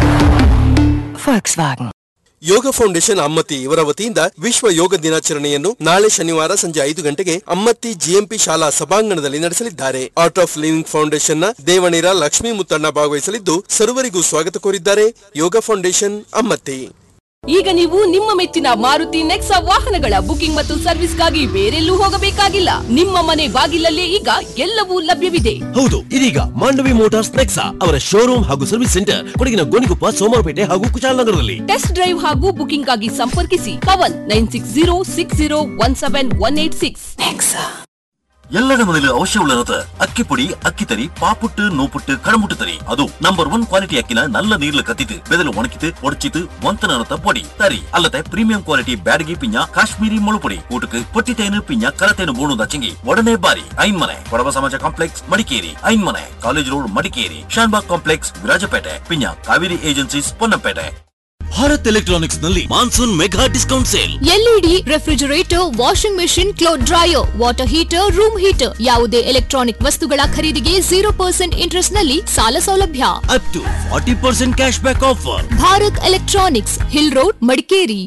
ಯೋಗ ಫೌಂಡೇಶನ್ ಅಮ್ಮತ್ತಿ ಇವರ ವತಿಯಿಂದ ವಿಶ್ವ ಯೋಗ ದಿನಾಚರಣೆಯನ್ನು ನಾಳೆ ಶನಿವಾರ ಸಂಜೆ ಐದು ಗಂಟೆಗೆ ಅಮ್ಮತ್ತಿ ಜಿಎಂಪಿ ಶಾಲಾ ಸಭಾಂಗಣದಲ್ಲಿ ನಡೆಸಲಿದ್ದಾರೆ ಆರ್ಟ್ ಆಫ್ ಲಿವಿಂಗ್ ಫೌಂಡೇಶನ್ ನ ದೇವಣಿರ ಲಕ್ಷ್ಮೀ ಮುತ್ತಣ್ಣ ಭಾಗವಹಿಸಲಿದ್ದು ಸರ್ವರಿಗೂ ಸ್ವಾಗತ ಕೋರಿದ್ದಾರೆ ಯೋಗ ಫೌಂಡೇಶನ್ ಅಮ್ಮತ್ತಿ ಈಗ ನೀವು ನಿಮ್ಮ ಮೆಚ್ಚಿನ ಮಾರುತಿ ನೆಕ್ಸಾ ವಾಹನಗಳ ಬುಕಿಂಗ್ ಮತ್ತು ಸರ್ವಿಸ್ಗಾಗಿ ಬೇರೆಲ್ಲೂ ಹೋಗಬೇಕಾಗಿಲ್ಲ ನಿಮ್ಮ ಮನೆ ಬಾಗಿಲಲ್ಲೇ ಈಗ ಎಲ್ಲವೂ ಲಭ್ಯವಿದೆ ಹೌದು ಇದೀಗ ಮಾಂಡವಿ ಮೋಟಾರ್ಸ್ ನೆಕ್ಸಾ ಅವರ ಶೋರೂಮ್ ಹಾಗೂ ಸರ್ವಿಸ್ ಸೆಂಟರ್ ಕೊಡಗಿನ ಗೋಣಿಕೊಪ್ಪ ಸೋಮವಾರಪೇಟೆ ಹಾಗೂ ಕುಶಾಲನಗರದಲ್ಲಿ ಟೆಸ್ಟ್ ಡ್ರೈವ್ ಹಾಗೂ ಬುಕಿಂಗ್ ಆಗಿ ಸಂಪರ್ಕಿಸಿ Pavan nine six zero six zero one seven one eight six ಎಲ್ಲರ ಮನೆಯಲ್ಲಿ ಅವಶ್ಯമുള്ളത് അക്കിപ്പൊടി അക്കിത്തരി പാപ്പുട്ട് നൂപ്പുട്ട് കടമുട്ട് തരി അതും നമ്പർ വൺ ക്വാളിറ്റി അക്കിന നല്ല നീരിൽ കത്തിട്ട് ബെതൽ ഉണക്കിട്ട് പൊടിച്ചിട്ട് ಒಂತನರತ പൊടി തരി അല്ലത്തെ ಪ್ರೀಮಿಯಂ ಕ್ವಾಲಿಟಿ ಬ್ಯಾಡಗಿ ಪಿಂಜ ಕಾಶ್ಮೀರಿ ಮುಳುಪೊಡಿ ಊಟಕ್ಕೆ ಪೊಟ್ಟಿತೇನು ಪಿಂಜ ಕರತೇನು ಬೋಣದ ಚಂಗಿ ಒಡನೆ ಬಾರಿ Ainmane Kodava Samaja complex Madikeri Ainmane college road Madikeri Shanbhag complex Virajpet Pinja Kaveri agencies Ponnampet Bharat electronics ನಲ್ಲಿ monsoon mega discount sale LED refrigerator washing machine cloth dryer water heater room heater ಯಾವುದೇ ಎಲೆಕ್ಟ್ರಾನಿಕ್ ವಸ್ತುಗಳ ಖರೀದಿಗೆ ಜೀರೋ ಪರ್ಸೆಂಟ್ ಇಂಟ್ರೆಸ್ಟ್ ನಲ್ಲಿ ಸಾಲ ಸೌಲಭ್ಯ up to forty percent cash back offer Bharat electronics hill road Madikeri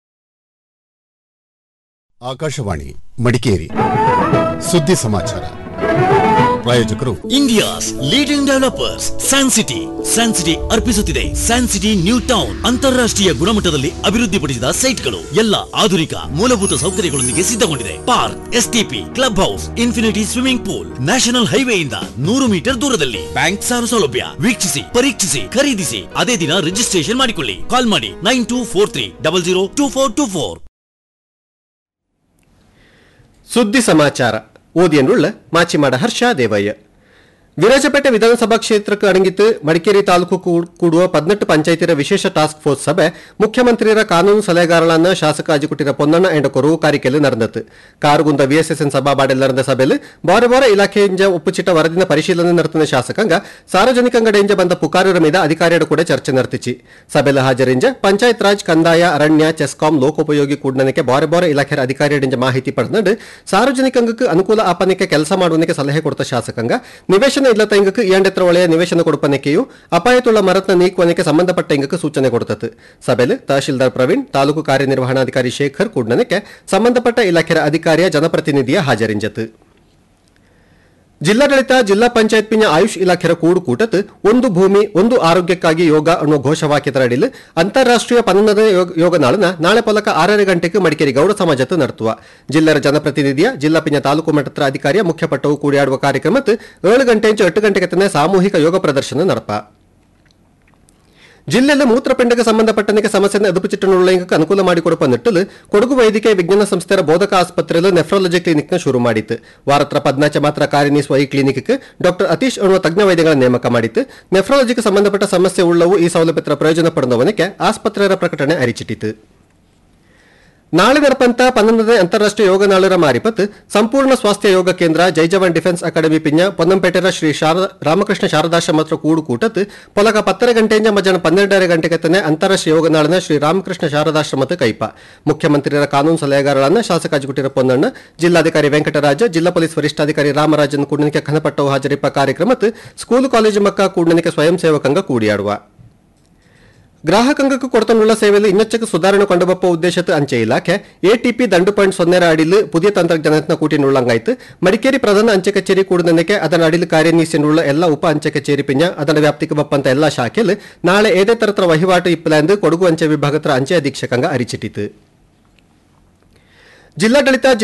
Akashvani Madikeri ಸುದ್ದಿ ಸಮಾಚಾರ ಪ್ರಾಯೋಜಕರು India's leading developers San City San City ಅರ್ಪಿಸುತ್ತಿದೆ ಸ್ಯಾನ್ ಸಿಟಿ ನ್ಯೂ ಟೌನ್ ಅಂತಾರಾಷ್ಟ್ರೀಯ ಗುಣಮಟ್ಟದಲ್ಲಿ ಅಭಿವೃದ್ಧಿಪಡಿಸಿದ ಸೈಟ್ಗಳು ಎಲ್ಲ ಆಧುನಿಕ ಮೂಲಭೂತ ಸೌಕರ್ಯಗಳೊಂದಿಗೆ ಸಿದ್ಧಗೊಂಡಿದೆ park S T P club house infinity swimming pool national ಹೈವೇಯಿಂದ ನೂರು ಮೀಟರ್ ದೂರದಲ್ಲಿ ಬ್ಯಾಂಕ್ ಸಾಲ ಸೌಲಭ್ಯ ವೀಕ್ಷಿಸಿ ಪರೀಕ್ಷಿಸಿ ಖರೀದಿಸಿ ಅದೇ ದಿನ ರಿಜಿಸ್ಟ್ರೇಷನ್ ಮಾಡಿಕೊಳ್ಳಿ ಕಾಲ್ ಮಾಡಿ nine two four three double zero two four two four ಸುದ್ದಿ ಸಮಾಚಾರ ಓದಿಯನ್ನುಳ್ಳ ಮಾಚಿಮಾಡ ಹರ್ಷ ದೇವಯ್ಯ ವಿರಾಜಪೇಟೆ ವಿಧಾನಸಭಾ ಕ್ಷೇತ್ರಕ್ಕೆ ಅಡಂಗಿತ್ತು ಮಡಿಕೇರಿ ತಾಲೂಕು ಕೂ- ಕೂಡುವ ಪದ್ನೆಟ್ಟು ಪಂಚಾಯತಿರ ವಿಶೇಷ ಟಾಸ್ಕ್ ಫೋರ್ಸ್ ಸಭೆ ಮುಖ್ಯಮಂತ್ರಿಯರ ಕಾನೂನು ಸಲಹೆಗಾರಳನ್ನ ಶಾಸಕ ಅಜಿಕುಟ್ಟಿರ ಪೊನ್ನಣ್ಣ ಎಂಡಕೊರು ಕಾರಿಕೆಲು ನಡೆದತ್ತು ಕಾರುಗುಂದ ವಿಎಸ್ಎಸ್ಎನ್ ಸಭಾಬಾಡೆಲ್ ನಡೆದ ಸಭೆಯಲ್ಲಿ ಬಾರೆ ಬಾರೆ ಇಲಾಖೆಯಿಂದ ಒಪ್ಪುಚಿಟ್ಟ ವರದಿನ ಪರಿಶೀಲನೆ ನಡೆತಿನ ಶಾಸಕಾಂಗ ಸಾರ್ವಜನಿಕಂಗಡೆಯಿಂದ ಬಂದ ಪುಕಾರರ మీద ಅಧಿಕಾರಿಯರು ಕೂಡ ಚರ್ಚೆ ನಡೆತಿಚಿ ಸಭೆಯಲ್ಲಿ ಹಾಜರಿಂಜ ಪಂಚಾಯತ್ ರಾಜ್ ಕಂದಾಯ ಅರಣ್ಯ ಚೆಸ್ಕಾಂ ಲೋಕೋಪಯೋಗಿ ಕೂಡನಕ್ಕೆ ಬಾರೆ ಬಾರೆ ಇಲಾಖೆಯ ಅಧಿಕಾರಿಯರಿಂದ ಮಾಹಿತಿ ಪಡೆದು ಸಾರ್ವಜನಿಕಂಗಕ್ಕೆ ಅನುಕೂಲ ಆಪನಕ್ಕೆ ಕೆಲಸ ಮಾಡುವನಿಗೆ ಸಲಹೆ ಕೊಡ್ತ ಶಾಸಕಾಂಗ ನಿವೇಶನ ಇಲ್ಲದ ಇಂಗಕ್ಕೆ ಇಯಂಡೆತ್ರ ಒಳೆಯ ನಿವೇಶನ ಕೊಡುಪನಕ್ಕೆಯೂ ಅಪಾಯತುಳ್ಳ ಮರತ್ನ ನೀಕುವನಿಗೆ ಸಂಬಂಧಪಟ್ಟ ಇಂಗಕ್ಕೆ ಸೂಚನೆ ಕೊಡುತ್ತದೆ ಸಭೆಯಲ್ಲಿ ತಹಶೀಲ್ದಾರ್ ಪ್ರವೀಣ್ ತಾಲೂಕು ಕಾರ್ಯನಿರ್ವಹಣಾಧಿಕಾರಿ ಶೇಖರ್ ಕೂಡ್ನನಕ್ಕೆ ಸಂಬಂಧಪಟ್ಟ ಇಲಾಖೆಯ ಅಧಿಕಾರಿಯ ಜನಪ್ರತಿನಿಧಿಯ ಹಾಜರಿಂಜತು ಜಿಲ್ಲಾಡಳಿತ ಜಿಲ್ಲಾ ಪಂಚಾಯತ್ ಪಿಂಜ ಆಯುಷ್ ಇಲಾಖೆಯ ಕೂಡು ಕೂಟತ್ ಒಂದು ಭೂಮಿ ಒಂದು ಆರೋಗ್ಯಕ್ಕಾಗಿ ಯೋಗ ಅನ್ನುವ ಘೋಷವಾಕ್ಯದ ಅಡಿಲ್ ಅಂತಾರಾಷ್ಟ್ರೀಯ ಪನ್ನದ ಯೋಗ- ಯೋಗ ನಾಳನ ನಾಳೆ ಪಲಕ ಆರರ ಗಂಟೆಗೆ ಮಡಿಕೇರಿ ಗೌಡ ಸಮಾಜತ್ ನಡೆಸುವ ಜಿಲ್ಲರ ಜನಪ್ರತಿನಿಧಿಯ ಜಿಲ್ಲಾ ಪಿಂಜ ತಾಲೂಕು ಮಟ್ಟದ ಅಧಿಕಾರಿಯ ಮುಖ್ಯ ಪಟ್ಟವು ಕೂಡಿಯಾಡುವ ಕಾರ್ಯಕ್ರಮತ್ ಏಳು ಗಂಟೆ ಇಂಚು ಎಟ್ಟು ಗಂಟೆಗೆ ತನ್ನ ಸಾಮೂಹಿಕ ಯೋಗ ಪ್ರದರ್ಶನ ನಡೆಪ ಜಿಲ್ಲೆಯಲ್ಲಿ ಮೂತ್ರಪಿಂಡಕ್ಕೆ ಸಂಬಂಧಪಟ್ಟನಿಗೆ ಸಮಸ್ಯೆಯನ್ನು ಎದುಪುಚಿಟ್ಟನುಳ್ಳಂಗಕ್ಕೆ ಅನುಕೂಲ ಮಾಡಿಕೊಡುವ ನಿಟ್ಟಲು ಕೊಡಗು ವೈದ್ಯಕೀಯ ವಿಜ್ಞಾನ ಸಂಸ್ಥೆಯ ಬೋಧಕ ಆಸ್ಪತ್ರೆಯಲ್ಲಿ ನೆಫ್ರಾಲಜಿ ಕ್ಲಿನಿಕ್ನ ಶುರು ಮಾಡಿತ್ತು ವಾರತ್ರ ಪದ್ನಾಚೆ ಮಾತ್ರ ಕಾರ್ಯನಿರ್ವಹಿಸುವ ಈ ಕ್ಲಿನಿಕ್ಗೆ ಡಾಕ್ಟರ್ ಅತೀಶ್ ಅನ್ನುವ ತಜ್ಞ ವೈದ್ಯಗಳ ನೇಮಕ ಮಾಡಿತ್ತು ನೆಫ್ರಾಲಜಿಗೆ ಸಂಬಂಧಪಟ್ಟ ಸಮಸ್ಯೆ ಉಳ್ಳವು ಈ ಸೌಲಭ್ಯದ ಪ್ರಯೋಜನ ಪಡೆದವನಿಗೆ ಆಸ್ಪತ್ರೆಯ ಪ್ರಕಟಣೆ ಅರಿಚಿಟ್ಟಿತು ನಾಳೆ ನರಪಂತ ಪನ್ನೊಂದನೇ ಅಂತಾರಾಷ್ಟ್ರೀಯ ಯೋಗ ನಾಳರ ಮಾರಿಪತ್ ಸಂಪೂರ್ಣ ಸ್ವಾಸ್ಥ್ಯ ಯೋಗ ಕೇಂದ್ರ ಜೈ ಜವಾನ್ ಡಿಫೆನ್ಸ್ ಅಕಾಡೆಮಿ ಪಿಂಜ ಪೊನ್ನಂಪೇಟೆರ ಶ್ರೀ ಶಾರದ ರಾಮಕೃಷ್ಣ ಶಾರದಾಶ್ರಮತ್ರ ಕೂಡು ಕೂಟತ್ ಪೊಲಕ ಪತ್ತರ ಗಂಟೆಯಿಂದ ಮಧ್ಯಾಹ್ನ ಪನ್ನೆರಡರ ಗಂಟೆಗೆ ತನೆ ಅಂತಾರಾಷ್ಟ್ರೀಯ ಯೋಗ ನಾಳನ ಶ್ರೀ ರಾಮಕೃಷ್ಣ ಶಾರದಾಶ್ರಮದ ಕೈಪ ಮುಖ್ಯಮಂತ್ರಿಯರ ಕಾನೂನು ಸಲಹೆಗಾರರನ್ನ ಶಾಸಕ ಅಜ್ಗುಟಿರ ಪೊನ್ನಣ್ಣ ಜಿಲ್ಲಾಧಿಕಾರಿ ವೆಂಕಟರಾಜ ಜಿಲ್ಲಾ ಪೊಲೀಸ್ ವರಿಷ್ಠಾಧಿಕಾರಿ ರಾಮರಾಜನ್ ಕೂಡನಿಕೆ ಖನಪಟ್ಟವು ಹಾಜರಿಪ್ಪ ಕಾರ್ಯಕ್ರಮತ್ ಸ್ಕೂಲ್ ಕಾಲೇಜು ಮಕ್ಕ ಕೂಡನಿಕೆ ಸ್ವಯಂ ಸೇವಕಂಗ ಕೂಡಿಯಾಡುವ ಗ್ರಾಹಕಂಗಕ್ಕೆ ಕೊಡ್ತನ್ನುಳ್ಳ ಸೇವೆಯಲ್ಲಿ ಇನ್ನೊಚ್ಚಕ್ಕೆ ಸುಧಾರಣೆ ಕೊಂಡುಬಪ್ಪ ಉದ್ದೇಶದ ಅಂಚೆ ಇಲಾಖೆ ಎಟಿಪಿ ದಂಡು ಪಾಯಿಂಟ್ ಸೊನ್ನೆರ ಅಡಿಲು ಪುದಿಯ ತಂತ್ರಜ್ಞಾನತ್ನ ಕೂಟಿನುಳ್ಳಂಗಾಯ್ತು ಮಡಿಕೇರಿ ಪ್ರಧಾನ ಅಂಚೆ ಕಚೇರಿ ಕೂಡನಕ್ಕೆ ಅದರ ಅಡಿಲು ಕಾರ್ಯನಿರ್ವಹಿಸಿನುಳ್ಳ ಎಲ್ಲ ಉಪ ಅಂಚೆ ಕಚೇರಿ ಪಿಂಜ ಅದರ ವ್ಯಾಪ್ತಿಗೆ ಬಪ್ಪಂತ ಎಲ್ಲ ಶಾಖೆಯಲ್ಲಿ ನಾಳೆ ಏದೇ ತರತ್ರ ವಹಿವಾಟು ಇಪ್ಪಲೆಂದು ಕೊಡಗು ಅಂಚೆ ವಿಭಾಗದ ಅಂಚೆ ಅಧೀಕ್ಷಕಂಗ ಅರಿಚಿಟ್ಟಿತು ಜಿಲ್ಲಾಡಳಿತ